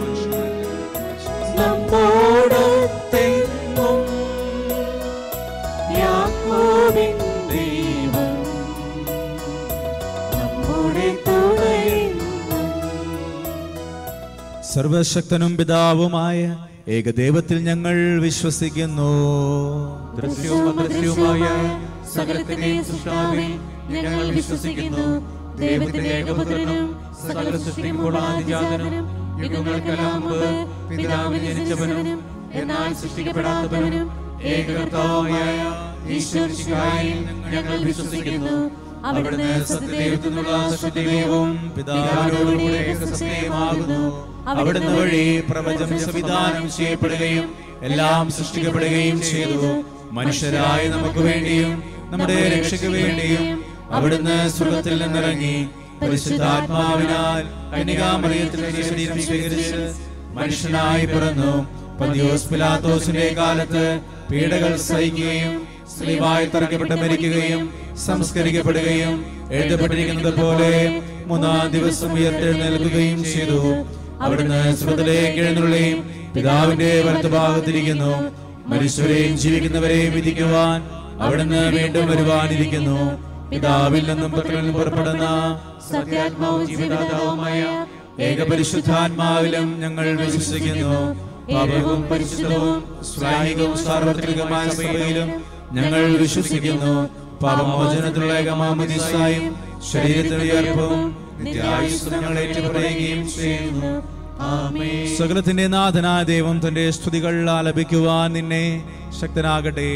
നമ്മോടൊത്തെങ്ങും യാക്കോബിൻ ദൈവം നമ്മുടെ തുണയെന്നും സർവശക്തനും പിതാവുമായ ഏകദൈവത്തിൽ ഞങ്ങൾ വിശ്വസിക്കുന്നു ദൃശ്യവും അദൃശ്യവുമായ സകലത്തിന്റെയും സൃഷ്ടാവിൽ ഞങ്ങൾ വിശ്വസിക്കുന്നു ദൈവത്തിന്റെ ഏകപുത്രനും സകല സൃഷ്ടിക്കുമ്പോൾ ആദിജാതനും യുഗങ്ങൾക്കെല്ലാം മുമ്പ് പിതാവിൽ ജനിച്ചവനും എന്നാൽ സൃഷ്ടിക്കപ്പെടാത്തവനും ഏകകർത്താവുമായ ഈശ്വരശിഹായിൽ ഞങ്ങൾ വിശ്വസിക്കുന്നു അവിടുന്ന് സത്യദൈവത്തിനുള്ള സത്യദൈവവും പിതാവിനോടുകൂടെ സത്യമാകുന്നു അവിടുന്ന് വഴി പ്രപഞ്ചം സംവിധാനം ചെയ്യപ്പെടുകയും എല്ലാം സൃഷ്ടിക്കപ്പെടുകയും ചെയ്തു മനുഷ്യരായ നമുക്ക് വേണ്ടിയും നമ്മുടെ രക്ഷയ്ക്ക് വേണ്ടിയും അവിടുന്ന് സ്വർഗത്തിൽ നിന്നിറങ്ങി പരിശുദ്ധാത്മാവിനാൽ കന്യകാമറിയത്തിന്റെ ശരീരം സ്വീകരിച്ച് മനുഷ്യനായി പിറന്നു പന്തിയോസ് പിലാത്തോസിന്റെ കാലത്ത് പീഡകൾ സഹിക്കുകയും സ്ത്രീവായി തറക്കപ്പെട്ട് മരിക്കുകയും സംസ്കരിക്കപ്പെടുകയും എഴുതപ്പെട്ടിരിക്കുന്നത് പോലെ മൂന്നാം ദിവസം ഉയർത്തെഴുന്നേൽക്കുകയും ചെയ്തു അവിടുന്ന് സ്വർഗത്തിലേക്ക് എഴുന്നള്ളുകയും പിതാവിന്റെ വലത്തുഭാഗത്തിരിക്കുന്നു മനുഷ്യരെയും ജീവിക്കുന്നവരെയും വിധിക്കുവാൻ അവിടുന്ന് വീണ്ടും വരുവാനിരിക്കുന്നു പിതാവിൽ നിന്നും പുത്രനിൽ നിന്നും പുറപ്പെടുന്ന സത്യാത്മാവും ജീവദാതാവുമായ ഏകപരിശുദ്ധാത്മാവിലും ഞങ്ങൾ വിശ്വസിക്കുന്നു പാപവും പരിശുദ്ധവും സ്വായികവും സാർവത്രികമായ സഭയിലും ഞങ്ങൾ വിശ്വസിക്കുന്നു പാപമോചനത്തിലുള്ള ഏകമാമതിസായും ശരീരത്തിന് ഉയർപ്പും നിത്യായുസ് ഞങ്ങൾ ഏറ്റുപറയുകയും ചെയ്യുന്നു സകലത്തിന്റെ നാഥനായ ദൈവം തന്റെ സ്തുതികൾ ആലപിക്കുവാൻ നിന്നെ ശക്തനാകട്ടെ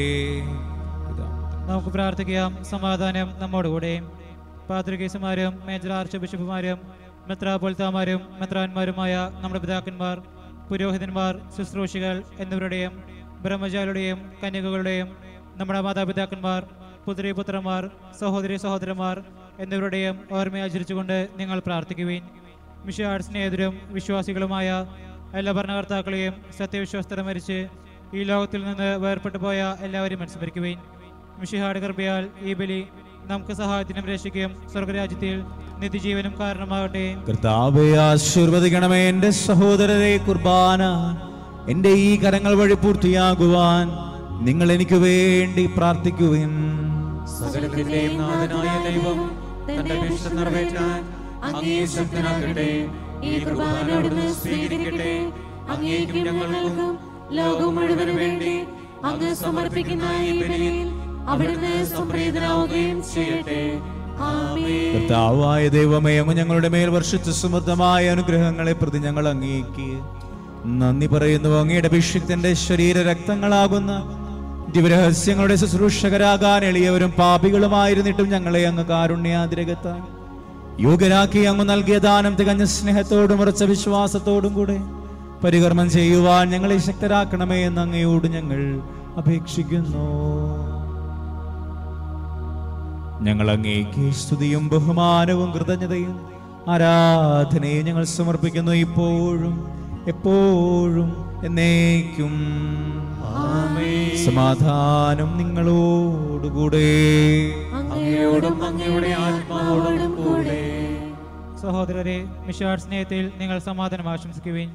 നമുക്ക് പ്രാർത്ഥിക്കാം സമാധാനം നമ്മോടുകൂടെ പാത്രികേസുമാരും മേജർ ആർച്ച് ബിഷപ്പുമാരും മെത്രാപോൽത്താമാരും മെത്രാന്മാരുമായ നമ്മുടെ പിതാക്കന്മാർ പുരോഹിതന്മാർ ശുശ്രൂഷികൾ എന്നിവരുടെയും ബ്രഹ്മചാരിയുടെയും കന്യകകളുടെയും നമ്മുടെ മാതാപിതാക്കന്മാർ പുത്രിപുത്രന്മാർ സഹോദരി സഹോദരന്മാർ എന്നിവരുടെയും ഓർമ്മയാചരിച്ചുകൊണ്ട് നിങ്ങൾ പ്രാർത്ഥിക്കുവിൻ മിഷാഡ് സ്നേഹിതരും വിശ്വാസികളുമായ എല്ലാ ഭരണകർത്താക്കളെയും സത്യവിശ്വാസത്തോടെ മരിച്ച് ഈ ലോകത്തിൽ നിന്ന് വേർപെട്ടു പോയ എല്ലാവരും അനുസ്മരിക്കുവിൻ മിഷിഹാട് കൃപയാൽ ഈ ബലി നമുക്ക് സഹായത്തിനും രക്ഷിക്കുകയും സ്വർഗരാജ്യത്തിൽ നിത്യജീവനും കാരണമാകട്ടെ കർത്താവെ ആശീർവദിക്കണമേ എൻ്റെ സഹോദരരെ കുർബാന എൻ്റെ ഈ കരങ്ങൾ വഴി പൂർത്തിയാകുവാൻ നിങ്ങൾ എനിക്ക് വേണ്ടി പ്രാർത്ഥിക്കുവിൻ സകലത്തിന്റെയും നാഥനായ ദൈവം തന്റെ അഭിഷ്ടം നിറവേറ്റാൻ അങ്ങേ ശക്തനാക്കട്ടെ ഈ കുർബാന അവിടുന്ന് സ്വീകരിക്കട്ടെ അങ്ങേക്കും ഞങ്ങൾക്കും ലോകം മുഴുവനും വേണ്ടി അങ്ങ് സമർപ്പിക്കുന്ന ഈ ബലിയിൽ അവിടുന്ന് സംപ്രീതനാവുകയും ചെയ്യട്ടെ ആമേൻ കർത്താവായ ദൈവമേ അങ്ങ് ഞങ്ങളുടെ മേൽ വർഷിച്ച സമൃദ്ധമായ അനുഗ്രഹങ്ങളെ പ്രതി ഞങ്ങൾ അങ്ങേക്ക് നന്ദി പറയുന്നു അങ്ങയുടെ അഭിഷിക്തന്റെ ശരീര രക്തങ്ങളാകുന്ന ദിവരഹസ്യങ്ങളുടെ ശുശ്രൂഷകരാകാൻ എളിയവരും പാപികളുമായിരുന്നിട്ടും ഞങ്ങളെ അങ്ങ് കാരുണ്യാതിരകത്താൻ യോഗ്യരാക്കി അങ്ങ് നൽകിയ ദാനം തികഞ്ഞ സ്നേഹത്തോടും ഉറച്ച വിശ്വാസത്തോടും കൂടെ പരികർമ്മം ചെയ്യുവാൻ ഞങ്ങളെ ശക്തരാക്കണമേ എന്ന് അങ്ങയോട് ഞങ്ങൾ അപേക്ഷിക്കുന്നു ഞങ്ങൾ അങ്ങേക്ക് സ്തുതിയും ബഹുമാനവും കൃതജ്ഞതയും ആരാധനയും ഞങ്ങൾ സമർപ്പിക്കുന്നു ഇപ്പോഴും എപ്പോഴും എന്നേക്കും സമാധാനം നിങ്ങളോടുകൂടെ അങ്ങയോടും അങ്ങയുടെ ആത്മാവോടും കൂടെ സഹോദരരെ മിഷാട് സ്നേഹത്തിൽ നിങ്ങൾ സമാധാനം ആശംസിക്കുവിൻ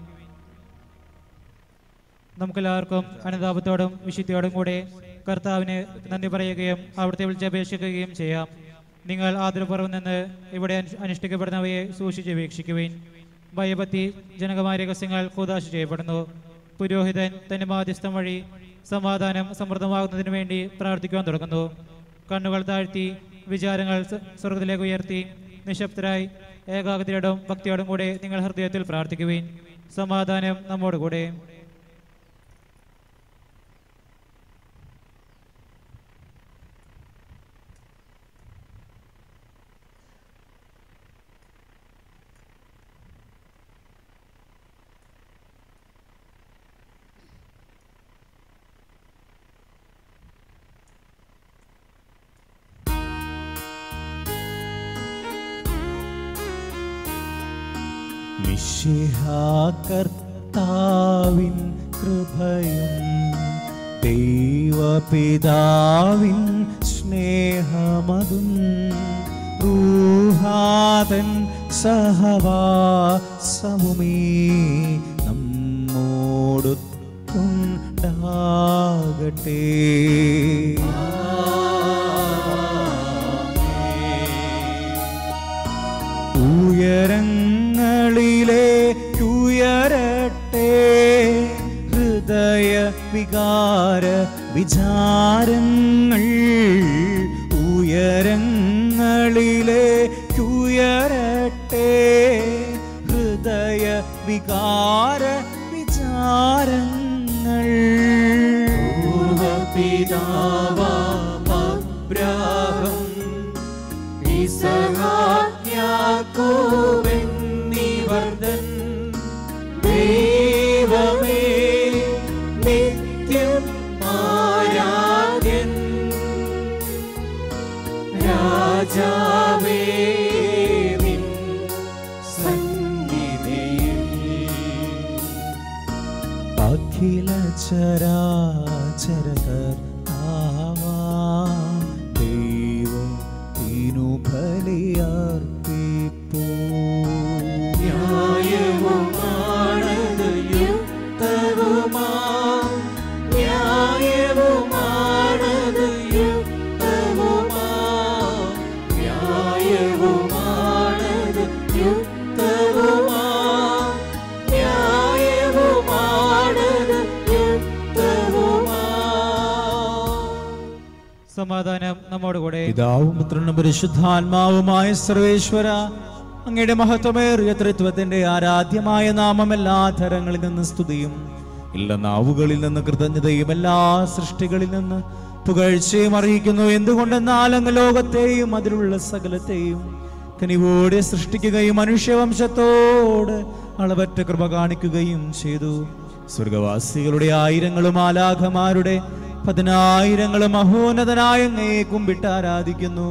നമുക്കെല്ലാവർക്കും അനുതാപത്തോടും വിശുദ്ധിയോടും കൂടെ കർത്താവിന് നന്ദി പറയുകയും അവിടുത്തെ വിളിച്ചപേക്ഷിക്കുകയും ചെയ്യാം നിങ്ങൾ ആദരപൂർവ്വം നിന്ന് ഇവിടെ അനു- അനുഷ്ഠിക്കപ്പെടുന്നവയെ സൂക്ഷിച്ച് വീക്ഷിക്കുവിൻ ഭയഭക്തി ജനകമായ രഹസ്യങ്ങൾ കൂതാശ ചെയ്യപ്പെടുന്നു പുരോഹിതൻ തന്റെ മാധ്യസ്ഥം വഴി സമാധാനം സമൃദ്ധമാകുന്നതിന് വേണ്ടി പ്രാർത്ഥിക്കുവാൻ തുടങ്ങുന്നു കണ്ണുകൾ താഴ്ത്തി വിചാരങ്ങൾ സ- സ്വർഗത്തിലേക്ക് ഉയർത്തി നിശബ്ദരായി ഏകാഗ്രതയോടും ഭക്തിയോടും കൂടെ നിങ്ങൾ ഹൃദയത്തിൽ പ്രാർത്ഥിക്കുവിൻ സമാധാനം നമ്മോട് കൂടെ കർത്താവിൻ കൃപയും ദൈവപിതാവിൻ സ്നേഹമതും റൂഹാതൻ സഹവാസമുമീ നമ്മോടൊത്തുണ്ടാകട്ടെ ഉയരങ്ങളിലേക്കുയരട്ടെ ഹൃദയ വികാര വിചാരങ്ങൾ ഉയരങ്ങളിലേക്കുയരട്ടെ ഹൃദയ വികാര വിചാരങ്ങൾ പൂർവപിതാവാബ്രാഹം ഇസഹാക്യാക്കോബെന്നിവർദ്ധൻ ദൈവമേ നിത്യം ആരാധ്യൻ രാജാവേ നിൻ സന്നിധിയിൽ അഖില ചരാചര കർത്താവാ ദൈവം തിനു ബലിയർപ്പിപ്പൂ ന്യായവുമാണത് യുക്തവുമാ ന്യായവുമാണത് യുക്തവുമാ ന്യായവുമാണത് യുക്തവുമാ ന്യായവുമാണത് യുക്തവുമാ സമാധാനം നമ്മോട് കൂടെ പിതാവും പുത്രനും പരിശുദ്ധാത്മാവുമായ സർവേശ്വര അങ്ങയുടെ മഹത്വമേറിയ ത്രിത്വത്തിന്റെ ആരാധ്യമായ നാമം എല്ലാ തരങ്ങളിൽ നിന്ന് സ്തുതിയും എല്ലാ നാവുകളിൽ നിന്ന് കൃതജ്ഞതയും എല്ലാ സൃഷ്ടികളിൽ നിന്ന് പുകഴ്ചയും അറിയിക്കുന്നു എന്തുകൊണ്ടെന്നാൽ അങ്ങ് ലോകത്തെയും അതിലുള്ള സകലത്തെയും കനിവോടെ സൃഷ്ടിക്കുകയും മനുഷ്യവംശത്തോട് അളവറ്റ കൃപ കാണിക്കുകയും ചെയ്തു സ്വർഗവാസികളുടെ ആയിരങ്ങളും ആലാഖമാരുടെ പതിനായിരങ്ങളും മഹോന്നതനായ അങ്ങയെ കുമ്പിട്ട് ആരാധിക്കുന്നു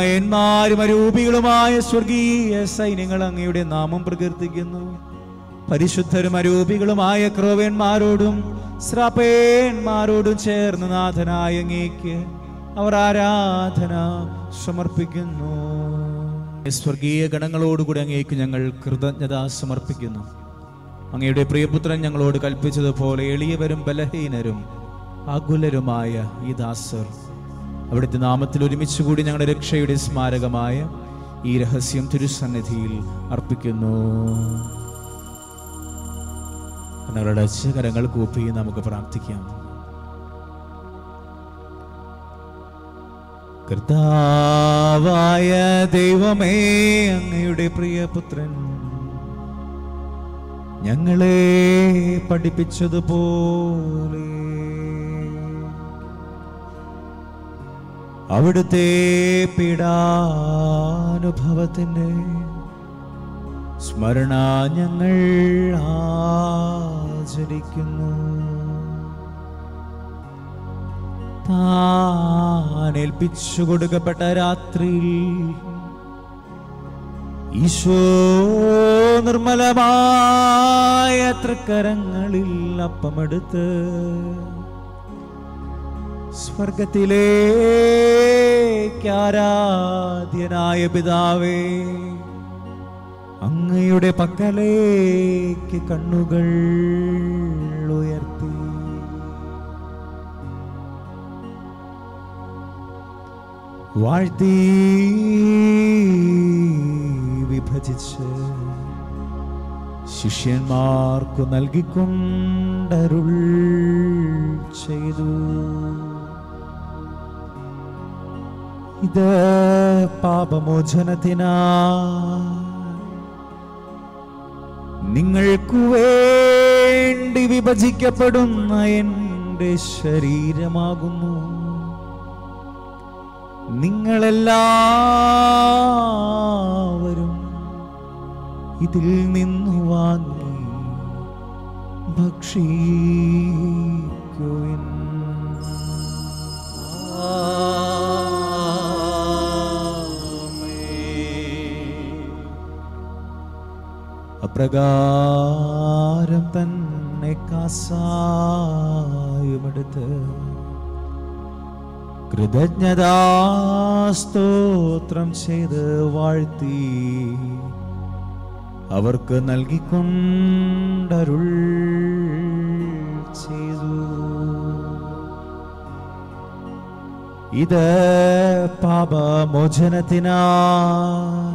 അഗ്നിമയന്മാരും അരൂപികളുമായ സ്വർഗീയ സൈന്യങ്ങൾ അങ്ങയുടെ നാമം പ്രകീർത്തിക്കുന്നു പരിശുദ്ധരും അരൂപികളുമായ ക്രോവേന്മാരോടും ശ്രാപ്പേന്മാരോടും ചേർന്ന് നാഥനായ അങ്ങേക്ക് അവർ ആരാധന സമർപ്പിക്കുന്നു സ്വർഗീയ ഗണങ്ങളോടുകൂടി അങ്ങേക്ക് ഞങ്ങൾ കൃതജ്ഞത സമർപ്പിക്കുന്നു അങ്ങയുടെ പ്രിയപുത്രൻ ഞങ്ങളോട് കൽപ്പിച്ചതുപോലെ എളിയവരും ബലഹീനരും അകുലരുമായ ഈ ദാസർ അവിടുത്തെ നാമത്തിൽ ഒരുമിച്ച് കൂടി ഞങ്ങളുടെ രക്ഷയുടെ സ്മാരകമായ ഈ രഹസ്യം തിരുസന്നിധിയിൽ അർപ്പിക്കുന്നു ഞങ്ങളുടെ കരങ്ങൾ കൂപ്പി നമുക്ക് പ്രാർത്ഥിക്കാം കർത്താവായ ദൈവമേ അങ്ങയുടെ പ്രിയപുത്രൻ ഞങ്ങളെ പഠിപ്പിച്ചതുപോലെ അവിടുത്തെ പീഡാനുഭവത്തിന്റെ സ്മരണ ഞങ്ങൾ ആചരിക്കുന്നു താൻ ഏൽപ്പിച്ചു കൊടുക്കപ്പെട്ട രാത്രിയിൽ ഈശോ നിർമ്മലമായ തൃക്കരങ്ങളിൽ അപ്പമെടുത്ത് സ്വർഗത്തിലേക്ക് ആരാധ്യനായ പിതാവേ അങ്ങയുടെ പക്കലേക്ക് കണ്ണുകൾ ഉയർത്തി വാഴ്ത്തി വിഭജിച്ച് ശിഷ്യന്മാർക്കു നൽകിക്കൊണ്ടരുൾ ചെയ്തു ഇത് പാപമോചനത്തിനാ നിങ്ങൾക്കു വേണ്ടി വിഭജിക്കപ്പെടുന്ന എൻ്റെ ശരീരമാകുന്നു നിങ്ങളെല്ലാവരും ഇതിൽ നിന്നു വാങ്ങി ഭക്ഷിക്കുവിൻ അപ്രകാരം തന്നെ കാസായുമെടുത്ത് കൃതജ്ഞതാസ്തോത്രം ചെയ്ത് വാഴ്ത്തി അവർക്ക് നൽകിക്കൊണ്ടരുൾ ചെയ്തു ഇത് പാപമോചനത്തിനായി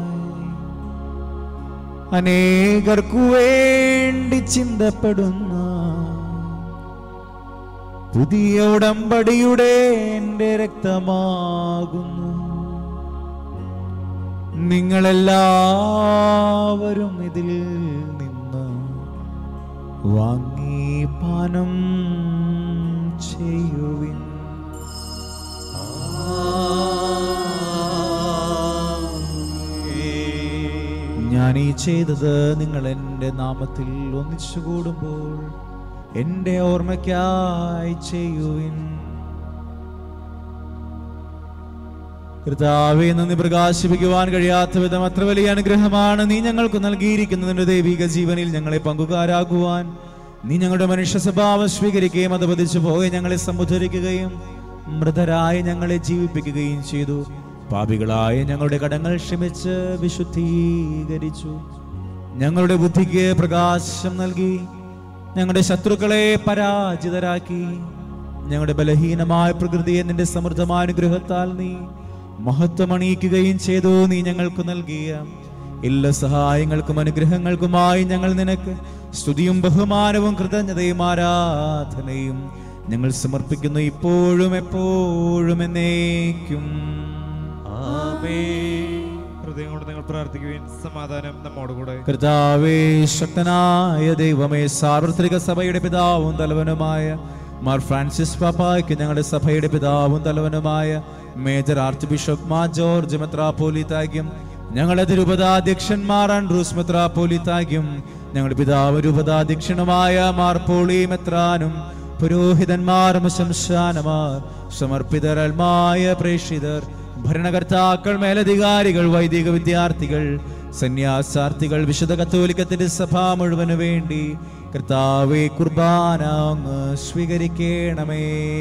അനേകർക്കു വേണ്ടി ചിന്തപ്പെടുന്ന പുതിയ ഉടമ്പടിയുടെ എൻ്റെ രക്തമാകുന്നു നിങ്ങളെല്ലാവരും ഇതിൽ നിന്ന് വാങ്ങി പാനം ചെയ്യുവിൻ ഞാൻ ഈ ചെയ്തത് നിങ്ങൾ എൻ്റെ നാമത്തിൽ ഒന്നിച്ചു കൂടുമ്പോൾ എൻ്റെ ഓർമ്മയ്ക്കായി ചെയ്യുവിൻ കർത്താവെ നന്ദി പ്രകാശിപ്പിക്കുവാൻ കഴിയാത്ത വിധം അത്ര വലിയ അനുഗ്രഹമാണ് നീ ഞങ്ങൾക്ക് നൽകിയിരിക്കുന്നതിന്റെ ദൈവിക ജീവനിൽ ഞങ്ങളെ പങ്കുകാരാകുവാൻ നീ ഞങ്ങളുടെ മനുഷ്യ സ്വഭാവം സ്വീകരിക്കുകയും അത് പതിച്ചു പോയി ഞങ്ങളെ സമുദ്ധരിക്കുകയും മൃതരായി ഞങ്ങളെ ജീവിപ്പിക്കുകയും ചെയ്തു പാപികളായ ഞങ്ങളുടെ കടങ്ങൾ ക്ഷമിച്ച് വിശുദ്ധീകരിച്ചു ഞങ്ങളുടെ ബുദ്ധിക്ക് പ്രകാശം നൽകി ഞങ്ങളുടെ ശത്രുക്കളെ പരാജിതരാക്കി ഞങ്ങളുടെ ബലഹീനമായ പ്രകൃതിയെ നിന്റെ സമൃദ്ധമായ അനുഗ്രഹത്താൽ നീ മഹത്വമണിയിക്കുകയും ചെയ്തു നീ ഞങ്ങൾക്ക് നൽകിയ എല്ലാ സഹായങ്ങൾക്കും അനുഗ്രഹങ്ങൾക്കുമായി ഞങ്ങൾ നിനക്ക് സ്തുതിയും ബഹുമാനവും കൃതജ്ഞതയും ആരാധനയും ഞങ്ങൾ സമർപ്പിക്കുന്നു ഇപ്പോഴും എപ്പോഴും എന്നേക്കും ഹൃദയം കൊണ്ട് നിങ്ങൾ പ്രാർത്ഥിക്കുവിൻ സമാധാനം നമ്മോടുകൂടെ കർത്താവേ ശക്തനായ ദൈവമേ സാർവത്രിക സഭയുടെ പിതാവും തലവനുമായ മാർ ഫ്രാൻസിസ് പാപ്പായ്ക്ക് ഞങ്ങളുടെ സഭയുടെ പിതാവും തലവനുമായ major archbishop Mar George മെത്രാപോലിത്തായ്ക്കും ഞങ്ങളുടെ തിരുപതാധ്യക്ഷന്മാർ ആൻഡ്രൂസ് മെത്രാപോലിത്തായ്ക്കും ഞങ്ങളുടെ പിതാവ് രൂപതാധ്യക്ഷനുമായ മാർ പോളി മെത്രാനും പുരോഹിതന്മാരും ശംശാനമാർ സമർപ്പിതരൽമായ പ്രേക്ഷിതർ ഭരണകർത്താക്കൾ മേലധികാരികൾ വൈദിക വിദ്യാർത്ഥികൾ സന്യാസാർത്ഥികൾ വിശുദ്ധ കത്തോലിക്കത്തിന്റെ സഭ മുഴുവന് വേണ്ടി കർത്താവെ കുർബാന അങ്ങ് സ്വീകരിക്കണമേ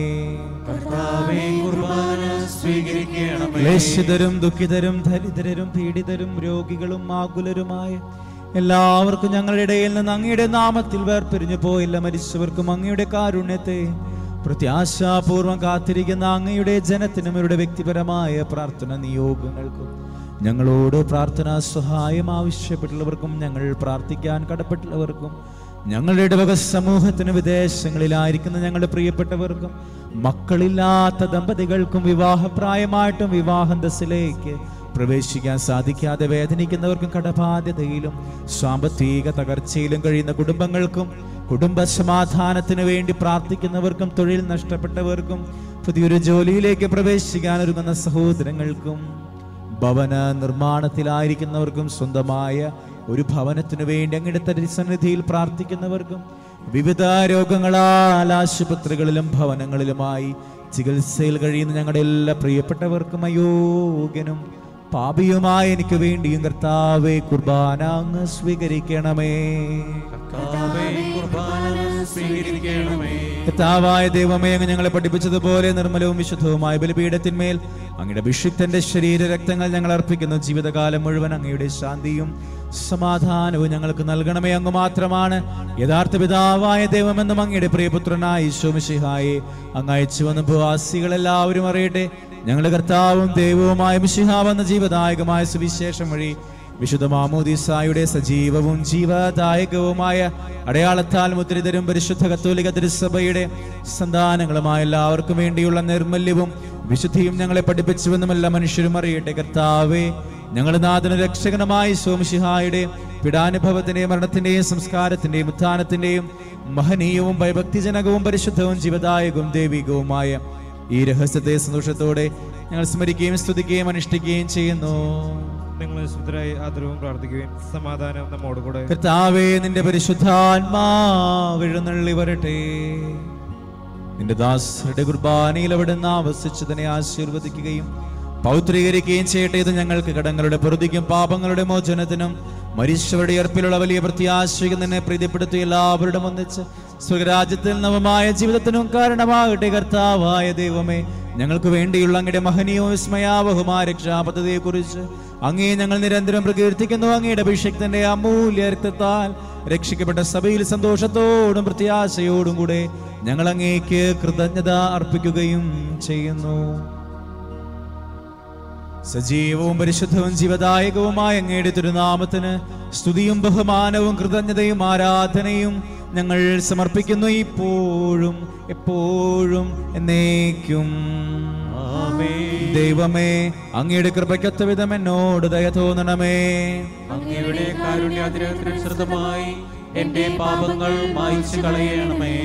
കർത്താവേ കുർബാന സ്വീകരിക്കണമേ ക്ലേശിതരും ദുഃഖിതരും ദരിദ്രരും പീഡിതരും രോഗികളും ആകുലരുമായ എല്ലാവർക്കും ഞങ്ങളുടെ ഇടയിൽ നിന്ന് അങ്ങയുടെ നാമത്തിൽ വേർപിരിഞ്ഞു പോയില്ല മരിച്ചവർക്കും അങ്ങയുടെ കാരുണ്യത്തെ പ്രത്യാശാപൂർവം കാത്തിരിക്കുന്ന അങ്ങയുടെ ജനത്തിനും ഇവരുടെ വ്യക്തിപരമായ പ്രാർത്ഥന നിയോഗങ്ങൾക്കും ഞങ്ങളോട് പ്രാർത്ഥനാ സഹായം ആവശ്യപ്പെട്ടുള്ളവർക്കും ഞങ്ങൾ പ്രാർത്ഥിക്കാൻ കടപ്പെട്ടുള്ളവർക്കും ഞങ്ങളുടെ ഇടവക സമൂഹത്തിന് വിദേശങ്ങളിലായിരിക്കുന്ന ഞങ്ങളുടെ പ്രിയപ്പെട്ടവർക്കും മക്കളില്ലാത്ത ദമ്പതികൾക്കും വിവാഹപ്രായമായിട്ടും വിവാഹന്തസ്സിലേക്ക് പ്രവേശിക്കാൻ സാധിക്കാതെ വേദനിക്കുന്നവർക്കും കടബാധ്യതയിലും സാമ്പത്തിക തകർച്ചയിലും കഴിയുന്ന കുടുംബങ്ങൾക്കും കുടുംബ സമാധാനത്തിന് വേണ്ടി പ്രാർത്ഥിക്കുന്നവർക്കും തൊഴിൽ നഷ്ടപ്പെട്ടവർക്കും പുതിയൊരു ജോലിയിലേക്ക് പ്രവേശിക്കാൻ ഒരുങ്ങുന്ന സഹോദരങ്ങൾക്കും ഭവന നിർമ്മാണത്തിലായിരിക്കുന്നവർക്കും സ്വന്തമായ ഒരു ഭവനത്തിനു വേണ്ടി അങ്ങയുടെ സന്നിധിയിൽ പ്രാർത്ഥിക്കുന്നവർക്കും വിവിധ രോഗങ്ങളാൽ ആശുപത്രികളിലും ഭവനങ്ങളിലുമായി ചികിത്സയിൽ കഴിയുന്ന ഞങ്ങളുടെ എല്ലാ പ്രിയപ്പെട്ടവർക്കും അയോഗ്യനും പാപിയുമായ എനിക്ക് വേണ്ടിയും കർത്താവെ കുർബാന അങ്ങ് സ്വീകരിക്കണമേ കർത്താവേ കുർബാന സ്വീകരിക്കണമേ കർത്താവായ ദൈവമേ അങ്ങ് ഞങ്ങളെ പഠിപ്പിച്ചതുപോലെ നിർമ്മലവും വിശുദ്ധവുമായ ബലിപീഠത്തിന്മേൽ അങ്ങയുടെ അഭിഷിക്തന്റെ ശരീര രക്തങ്ങൾ ഞങ്ങൾ അർപ്പിക്കുന്നു ജീവിതകാലം മുഴുവൻ അങ്ങയുടെ ശാന്തിയും സമാധാനവും ഞങ്ങൾക്ക് നൽകണമേ അങ്ങ് മാത്രമാണ് യഥാർത്ഥ പിതാവായ ദൈവമെന്നും അങ്ങയുടെ പ്രിയപുത്രനായ ഈശോമിഷിഹായെ അങ്ങ് അയച്ചു വന്ന ഭൂവാസികൾ എല്ലാവരും അറിയട്ടെ ഞങ്ങളുടെ കർത്താവും ദൈവവുമായ മിഷിഹാവെന്ന ജീവദായകമായ സുവിശേഷം വഴി വിശുദ്ധ മാമോദീസായുടെ സജീവവും ജീവദായകവുമായ അടയാളത്താൽ മുദ്രിതരും പരിശുദ്ധ കത്തോലിക തിരുസഭയുടെ സന്താനങ്ങളുമായ എല്ലാവർക്കും വേണ്ടിയുള്ള നിർമ്മല്യവും വിശുദ്ധിയും ഞങ്ങളെ പഠിപ്പിച്ചുവെന്നും എല്ലാ മനുഷ്യരും അറിയട്ടെ കർത്താവേ ഞങ്ങളുടെ നാഥന രക്ഷകനമായ സോമശിഹായുടെ പിടാനുഭവത്തിന്റെയും മരണത്തിന്റെയും സംസ്കാരത്തിന്റെയും ഉത്ഥാനത്തിന്റെയും മഹനീയവും ഭയഭക്തിജനകവും പരിശുദ്ധവും ജീവദായകവും ദൈവികവുമായ ഈ രഹസ്യത്തെ സന്തോഷത്തോടെ ഞങ്ങൾ സ്മരിക്കുകയും സ്തുതിക്കുകയും അനുഷ്ഠിക്കുകയും ചെയ്യുന്നു നിങ്ങൾ ശുദ്ധരായി ആദരവും പ്രാർത്ഥിക്കുകയും സമാധാനം നമ്മോട് കൂടെ കർത്താവേ നിന്റെ പരിശുദ്ധാത്മാവിഴുന്നള്ളി വരട്ടെ നിന്റെ ദാസരുടെ കുർബാനയിൽ അവിടുന്ന് ആവസിച്ചതിനെ ആശീർവദിക്കുകയും പൗത്രീകരിക്കുകയും ചെയ്യട്ടെ ഇത് ഞങ്ങൾക്ക് കടങ്ങളുടെ പൊറുതിക്കും പാപങ്ങളുടെ മോചനത്തിനും മരിച്ചവരുടെ ഏർപ്പിലുള്ള വലിയ പ്രത്യാശയ്ക്ക് നിന്നെ പ്രീതിപ്പെടുത്തി എല്ലാവരുടെ ഒന്നിച്ച് സ്വരാജ്യത്തിൽ നവമായ ജീവിതത്തിനും കാരണമാകട്ടെ കർത്താവായ ദൈവമേ ഞങ്ങൾക്ക് വേണ്ടിയുള്ള അങ്ങയുടെ മഹനീയവും വിസ്മയാവഹുമായ രക്ഷാപദ്ധതിയെ കുറിച്ച് അങ്ങേ ഞങ്ങൾ നിരന്തരം പ്രകീർത്തിക്കുന്നു അങ്ങയുടെ അഭിഷേകത്തിന്റെ അമൂല്യ രക്തത്താൽ രക്ഷിക്കപ്പെട്ട സഭയിൽ സന്തോഷത്തോടും പ്രത്യാശയോടും കൂടെ ഞങ്ങൾ അങ്ങേക്ക് കൃതജ്ഞത അർപ്പിക്കുകയും ചെയ്യുന്നു സജീവവും പരിശുദ്ധവും ജീവദായകവുമായ അങ്ങയുടെ തിരുനാമത്തിന് സ്തുതിയും ബഹുമാനവും കൃതജ്ഞതയും ആരാധനയും ഞങ്ങൾ സമർപ്പിക്കുന്നു ഇപ്പോഴും എപ്പോഴും എന്നേക്കും ദൈവമേ അങ്ങയുടെ കൃപയ്ക്കൊത്ത വിധം എന്നോട് ദയ തോന്നണമേ അങ്ങയുടെ കാരുണ്യാതിരകത്തിനനുസൃതമായി എന്റെ പാപങ്ങൾ മായ്ച്ചു കളയണമേ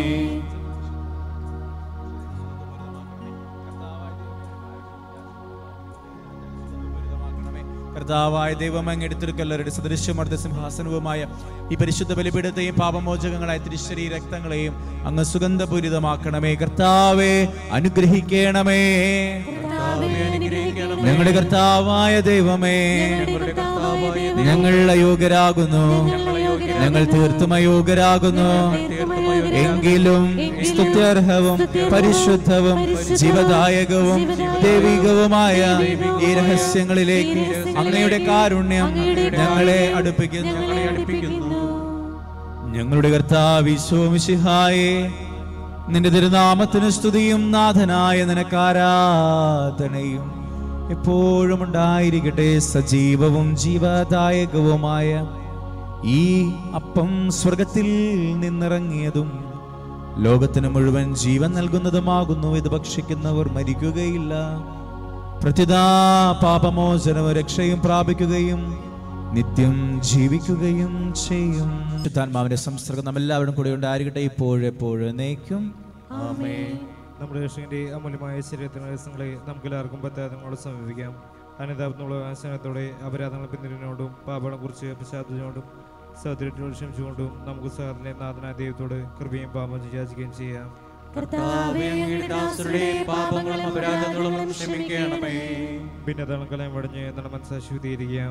കർത്താവായ ദൈവം അങ്ങയുടെ തിരുക്കല്ലരുടെ സദൃശ്യമർദ്ദ സിംഹാസനവുമായ ഈ പരിശുദ്ധ ബലിപീഠത്തെയും പാപമോചകങ്ങളായ തിരുശ്ശരീ രക്തങ്ങളെയും അങ്ങ് സുഗന്ധപൂരിതമാക്കണമേ കർത്താവെ അനുഗ്രഹിക്കണമേ കർത്താവേ അനുഗ്രഹിക്കണമേ ഞങ്ങളുടെ കർത്താവായ ദൈവമേ ഞങ്ങളുടെ കർത്താവായ ദൈവമേ, ഞങ്ങൾ അയോഗ്യരാകുന്നു ഞങ്ങൾ തീർത്തും അയോഗ്യരാകുന്നു എങ്കിലും സ്തുത്യർഹവും പരിശുദ്ധവും ജീവദായകവും ദൈവികവുമായ ഈ രഹസ്യങ്ങളിലേക്ക് അങ്ങയുടെ കാരുണ്യം ഞങ്ങളെ അടുപ്പിക്കുന്നു ഞങ്ങളെ അടുപ്പിക്കുന്നു ഞങ്ങളുടെ കർത്താവ് ഈശോമിശിഹായെ നിന്റെ തിരുനാമത്തിന് സ്തുതിയും നാഥനായ നിനക്കാരാധനയും എപ്പോഴും ഉണ്ടായിരിക്കട്ടെ സജീവവും ജീവദായകവുമായ ഈ അപ്പം സ്വർഗത്തിൽ നിന്നിറങ്ങിയതും ലോകത്തിന് മുഴുവൻ ജീവൻ നൽകുന്നതുമാകുന്നു ഇത് ഭക്ഷിക്കുന്നവർ മരിക്കുകയില്ല പ്രത്യതാ പാപമോചനവും രക്ഷയും പ്രാപിക്കുകയും നിത്യം ജീവിക്കുകയും ചെയ്യും താൻമാവിന്റെ സംസർഗം നമ്മെല്ലാവരും കൂടെ ഉണ്ടായിരിക്കട്ടെ ഇപ്പോഴെപ്പോഴും എന്നേക്കും നമ്മുടെ രക്ഷകന്റെ അമൂല്യമായ ശരീരത്തിന് രഹസ്യങ്ങളെ നമുക്ക് എല്ലാവർക്കും പറ്റാതെ സമീപിക്കാം അനിതാപത്തിനുള്ള ആശനത്തോടെ അപരാധങ്ങൾ പിന്തിരിനോടും പാപങ്ങളെ കുറിച്ച് പശ്ചാത്തലത്തോടും സഹോദരത്തോട് ക്ഷമിച്ചുകൊണ്ടും നമുക്ക് സഹോദരനെ നാഥനായ ദൈവത്തോട് കൃപയും പാപം യാചിക്കുകയും ചെയ്യാം കർത്താവേ അങ്ങയുടെ ദാസരുടെ പാപങ്ങളും അപരാധങ്ങളും ക്ഷമിക്കണമേ ഭിന്നതകളും കലയം വടിഞ്ഞ് നമ്മുടെ മനസ്സാ ശുദ്ധീകരിക്കാം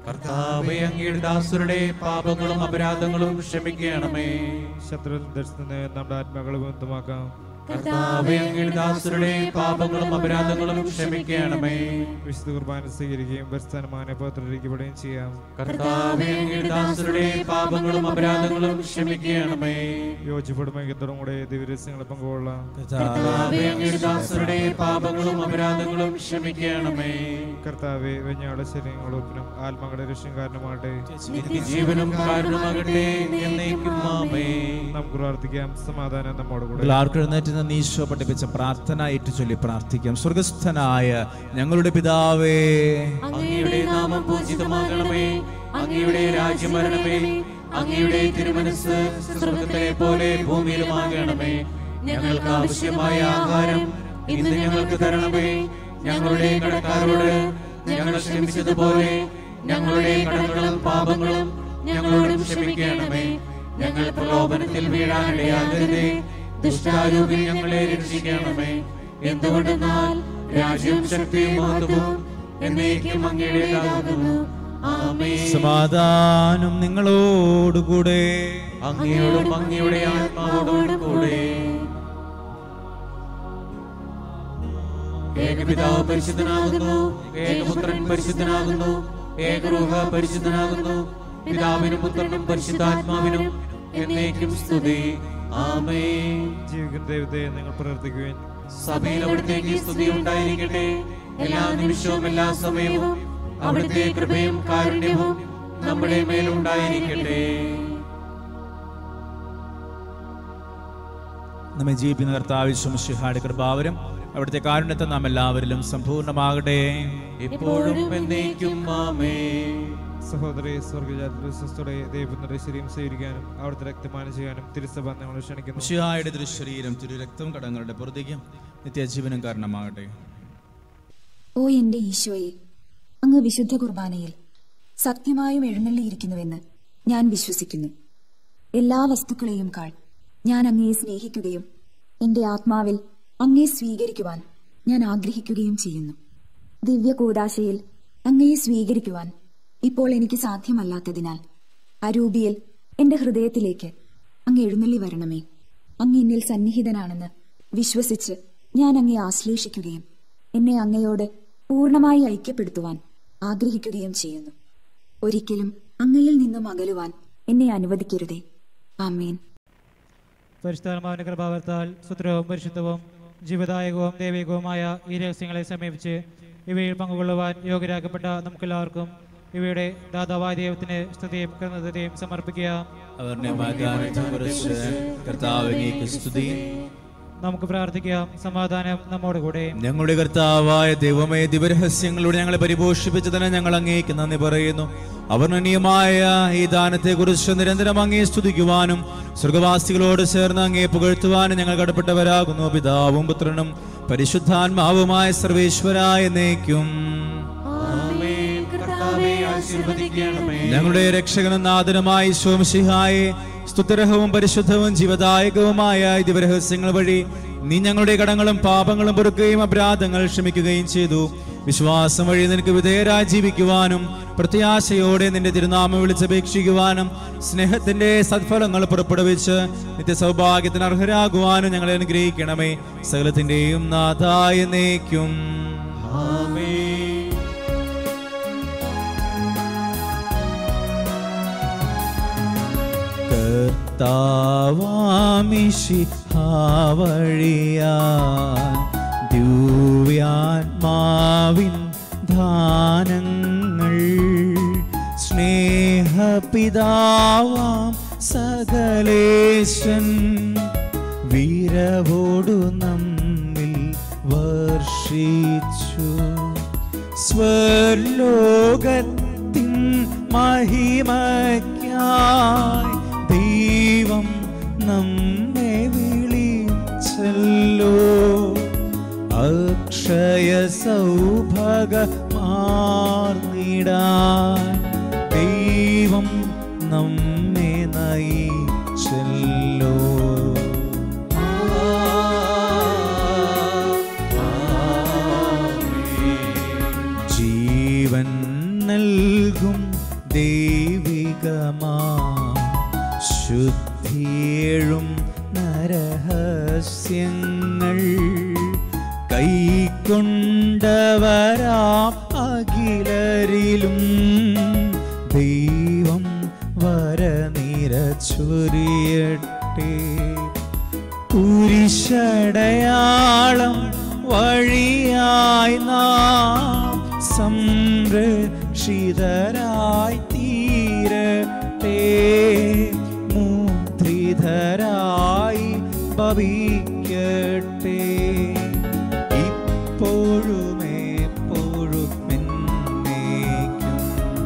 കർത്താവെ അങ്ങയുടെ ദാസരുടെ പാപങ്ങളും അപരാധങ്ങളും ക്ഷമിക്കണമേ ശത്രു ദർശനത്തിന് നമ്മുടെ ആത്മാക്കളെ ബന്ധമാക്കാം കർത്താവെ അങ്ങയുടെ ദാസരുടെ പാപങ്ങളും അപരാധങ്ങളും ക്ഷമിക്കണമേ വിശുദ്ധ കുർബാന സ്വീകരിക്കുകയും പരിസ്ഥാനമാന പത്രിക്കപ്പെടുകയും ചെയ്യാം കർത്താവെ അങ്ങയുടെ ദാസരുടെ പാപങ്ങളും അപരാധങ്ങളും ക്ഷമിക്കണമേ യോജിപ്പെടും ഐക്യത്തോടും കൂടെ ദിവരസ്യങ്ങളെ പങ്കുകൊള്ളാം കർത്താവെ അങ്ങയുടെ ദാസരുടെ പാപങ്ങളും അപരാധങ്ങളും ക്ഷമിക്കണമേ കർത്താവെ വെഞ്ഞാള ശരീരങ്ങളൊപ്പിനും ആത്മാക്കളുടെ രക്ഷം കാരണമാകട്ടെ ജീവനും കാരണമാകട്ടെ എന്നേക്കും ആമേ നമുക്ക് പ്രാർത്ഥിക്കാം സമാധാനം നമ്മോട് കൂടെ ആർക്ക് എഴുന്നേറ്റ് നിന്ന് ഈശോ പഠിപ്പിച്ച പ്രാർത്ഥന ഏറ്റു ചൊല്ലി പ്രാർത്ഥിക്കാം സ്വർഗസ്ഥനായ ഞങ്ങളുടെ പിതാവേ അങ്ങയുടെ നാമം പൂജിതമാകണമേ അങ്ങയുടെ രാജ്യം വരണമേ അങ്ങയുടെ തിരുമനസ് സ്വർഗത്തിലെ പോലെ ഭൂമിയിലുമാകണമേ ഞങ്ങൾക്ക് ആവശ്യമായ ആഹാരം ഇന്ന് ഞങ്ങൾക്ക് തരണമേ ഞങ്ങളുടെ കടക്കാരോട് ഞങ്ങൾ ക്ഷമിച്ചതുപോലെ ഞങ്ങളുടെ കടങ്ങളും പാപങ്ങളും ഞങ്ങളോട് ക്ഷമിക്കണമേ ഞങ്ങൾ പ്രലോഭനത്തിൽ വീഴാനിടയാകരുതേ ദുഷ്ടാരൂപിൽ ഞങ്ങളെ രക്ഷിക്കണമേ എന്തുകൊണ്ടെന്നാൽ രാജ്യവും ശക്തിയും മഹത്വവും എന്നേക്കും അങ്ങയുടേതാകുന്നു ആമേ സമാധാനം നിങ്ങളോടുകൂടെ അങ്ങയോടും അങ്ങയുടെ ആത്മാവോടും കൂടെ ഏകപിതാവ് പരിശുദ്ധനാകുന്നു ഏകപുത്രൻ പരിശുദ്ധനാകുന്നു ഏകരൂഹ പരിശുദ്ധനാകുന്നു പിതാവിനും പുത്രനും പരിശുദ്ധാത്മാവിനും എന്നേക്കും സ്തുതി ആമേ ജീവിക്കുന്ന ദൈവത്തെ നിങ്ങൾ പ്രവർത്തിക്കുവാൻ സഭയിൽ അവിടുത്തേക്ക് സ്തുതി ഉണ്ടായിരിക്കട്ടെ എല്ലാ നിമിഷവും എല്ലാ സമയവും അവിടുത്തെ കൃപയും കാരുണ്യവും നമ്മുടെ മേലുണ്ടായിരിക്കട്ടെ നമ്മെ ജീവിക്കുന്ന കർത്താവിശ്വം ശിഹാടി കൃപാവരും അവിടുത്തെ കാരുണ്യത്തെ നാം എല്ലാവരിലും സമ്പൂർണ്ണമാകട്ടെ ഇപ്പോഴും എന്നേക്കും ആമേ സഹോദരി സ്വർഗജാതി സ്വസ്ഥയുടെ ദൈവത്തിന്റെ ശരീരം സ്വീകരിക്കാനും അവിടുത്തെ രക്തപാനം ചെയ്യാനും തിരുസഭ ഞങ്ങൾ ക്ഷണിക്കുന്നു ശിഹായുടെ തിരുശരീരം തിരു രക്തം കടങ്ങളുടെ പുറത്തേക്കും നിത്യജീവനം കാരണമാകട്ടെ ഓ എന്റെ ഈശോയെ അങ്ങ് വിശുദ്ധ കുർബാനയിൽ സത്യമായും എഴുന്നള്ളിയിരിക്കുന്നുവെന്ന് ഞാൻ വിശ്വസിക്കുന്നു എല്ലാ വസ്തുക്കളെയും കാൾ ഞാൻ അങ്ങയെ സ്നേഹിക്കുകയും എന്റെ ആത്മാവിൽ അങ്ങയെ സ്വീകരിക്കുവാൻ ഞാൻ ആഗ്രഹിക്കുകയും ചെയ്യുന്നു ദിവ്യ കൂടാശയിൽ അങ്ങയെ സ്വീകരിക്കുവാൻ ഇപ്പോൾ എനിക്ക് സാധ്യമല്ലാത്തതിനാൽ അരൂപിയിൽ എന്റെ ഹൃദയത്തിലേക്ക് അങ്ങ് എഴുന്നള്ളി വരണമേ അങ്ങ് എന്നിൽ സന്നിഹിതനാണെന്ന് വിശ്വസിച്ച് ഞാൻ അങ്ങയെ ആശ്ലേഷിക്കുകയും എന്നെ അങ്ങയോട് പൂർണ്ണമായി ഐക്യപ്പെടുത്തുവാൻ ആഗ്രഹിക്കുകയും ചെയ്യുന്നു ഒരിക്കലും അങ്ങയിൽ നിന്നും അകലുവാൻ എന്നെ അനുവദിക്കരുതേ ആമേൻ പരിശുദ്ധാത്മാവിന്റെ കൃപാവർത്താൽ സുത്രവും പരിശുദ്ധവും ജീവദായകവും ദൈവികവുമായ ഈ രഹസ്യങ്ങളെ സമീപിച്ച് ഇവയിൽ പങ്കുകൊള്ളുവാൻ യോഗ്യരാക്കപ്പെട്ട നമുക്കെല്ലാവർക്കും ഇവയുടെ ദാതാവായ ദൈവത്തിന് സ്തുതിയും കൃതജ്ഞതയും സമർപ്പിക്കുക അവരുടെ കുറിച്ച് കർത്താവിനേക്ക് സ്തുതി നമുക്ക് പ്രാർത്ഥിക്കാം സമാധാനം നമ്മോട് കൂടെ ഞങ്ങളുടെ കർത്താവായ ദൈവമേ ദിവരഹസ്യങ്ങളോട് ഞങ്ങളെ പരിപോഷിപ്പിച്ചതിന് ഞങ്ങൾ അങ്ങേക്ക് നന്ദി പറയുന്നു അവർണ്ണനീയമായ ഈ ദാനത്തെക്കുറിച്ച് നിരന്തരം അങ്ങേ സ്തുതിക്കുവാനും സ്വർഗവാസികളോട് ചേർന്ന് അങ്ങേ പുകഴ്ത്തുവാനും ഞങ്ങൾ കടപ്പെട്ടവരാകുന്നു പിതാവും പുത്രനും പരിശുദ്ധാത്മാവുമായ സർവേശ്വരായ നേക്കും ആമേൻ കർത്താവേ ആശീർവദിക്കണമേ ഞങ്ങളുടെ രക്ഷകനും നാഥനുമായി ശോംശിഹായെ സ്തുതരഹവും പരിശുദ്ധവും ജീവദായകവുമായ ഈ ദിവരഹസ്യങ്ങൾ വഴി നീ ഞങ്ങളുടെ കടങ്ങളും പാപങ്ങളും പൊറുക്കുകയും അപരാധങ്ങൾ ക്ഷമിക്കുകയും ചെയ്തു വിശ്വാസം വഴി നിനക്ക് വിധേയരായി ജീവിക്കുവാനും പ്രത്യാശയോടെ നിന്റെ തിരുനാമം വിളിച്ചപേക്ഷിക്കുവാനും സ്നേഹത്തിന്റെ സത്ഫലങ്ങൾ പുറപ്പെടുവിച്ച് നിത്യ സൗഭാഗ്യത്തിന് അർഹരാകുവാനും ഞങ്ങളെ അനുഗ്രഹിക്കണമേ സകലത്തിന്റെയും നാഥായ നേക്കും ആമേൻ കർത്താവാമിഷിഹാവഴിയാൻ ദിവ്യാത്മാവിൻ ദാനങ്ങൾ സ്നേഹപിതാവാം സകലേശൻ വീരവോടു നമ്മിൽ വർഷിച്ചു സ്വർലോകത്തിൻ മഹിമയ്ക്കായി ദൈവം നമ്മെ വിളിച്ചല്ലോ അക്ഷയ സൗഭഗമാർന്നിടാൻ ദൈവം നമ്മെ നയിച്ചല്ലോ ജീവൻ നൽകും കൈക്കൊണ്ടവരാ അഖിലരിലും ദൈവം വരനിരച്ചൊരിയട്ടെ കുരിശടയാളം വഴിയായി നാം സംരക്ഷിതരായി തീരട്ടെ മുദ്രിതരായി ഭവിക്കട്ടെ ഇപ്പോഴും എപ്പോഴും എന്നേക്കും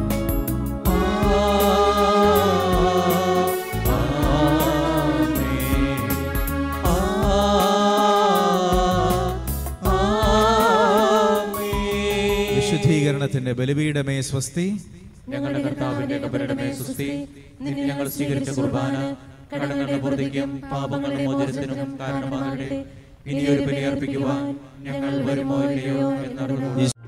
വിശുദ്ധീകരണത്തിന്റെ ബലിപീഠമേ സ്വസ്തി ഞങ്ങളുടെ കർത്താവിന്റെ കബരിടമേ സുസ്തി നിന്നെ ഞങ്ങൾ സ്വീകരിച്ച കുർബാന കടങ്ങളുടെ പൂർത്തിക്കും പാപങ്ങളുടെ മോചനത്തിനും കാരണമാകട്ടെ ഇനിയൊരു ബലിയർപ്പിക്കുവാൻ ഞങ്ങൾ വരുമോ ഇല്ലയോ എന്നറിഞ്ഞു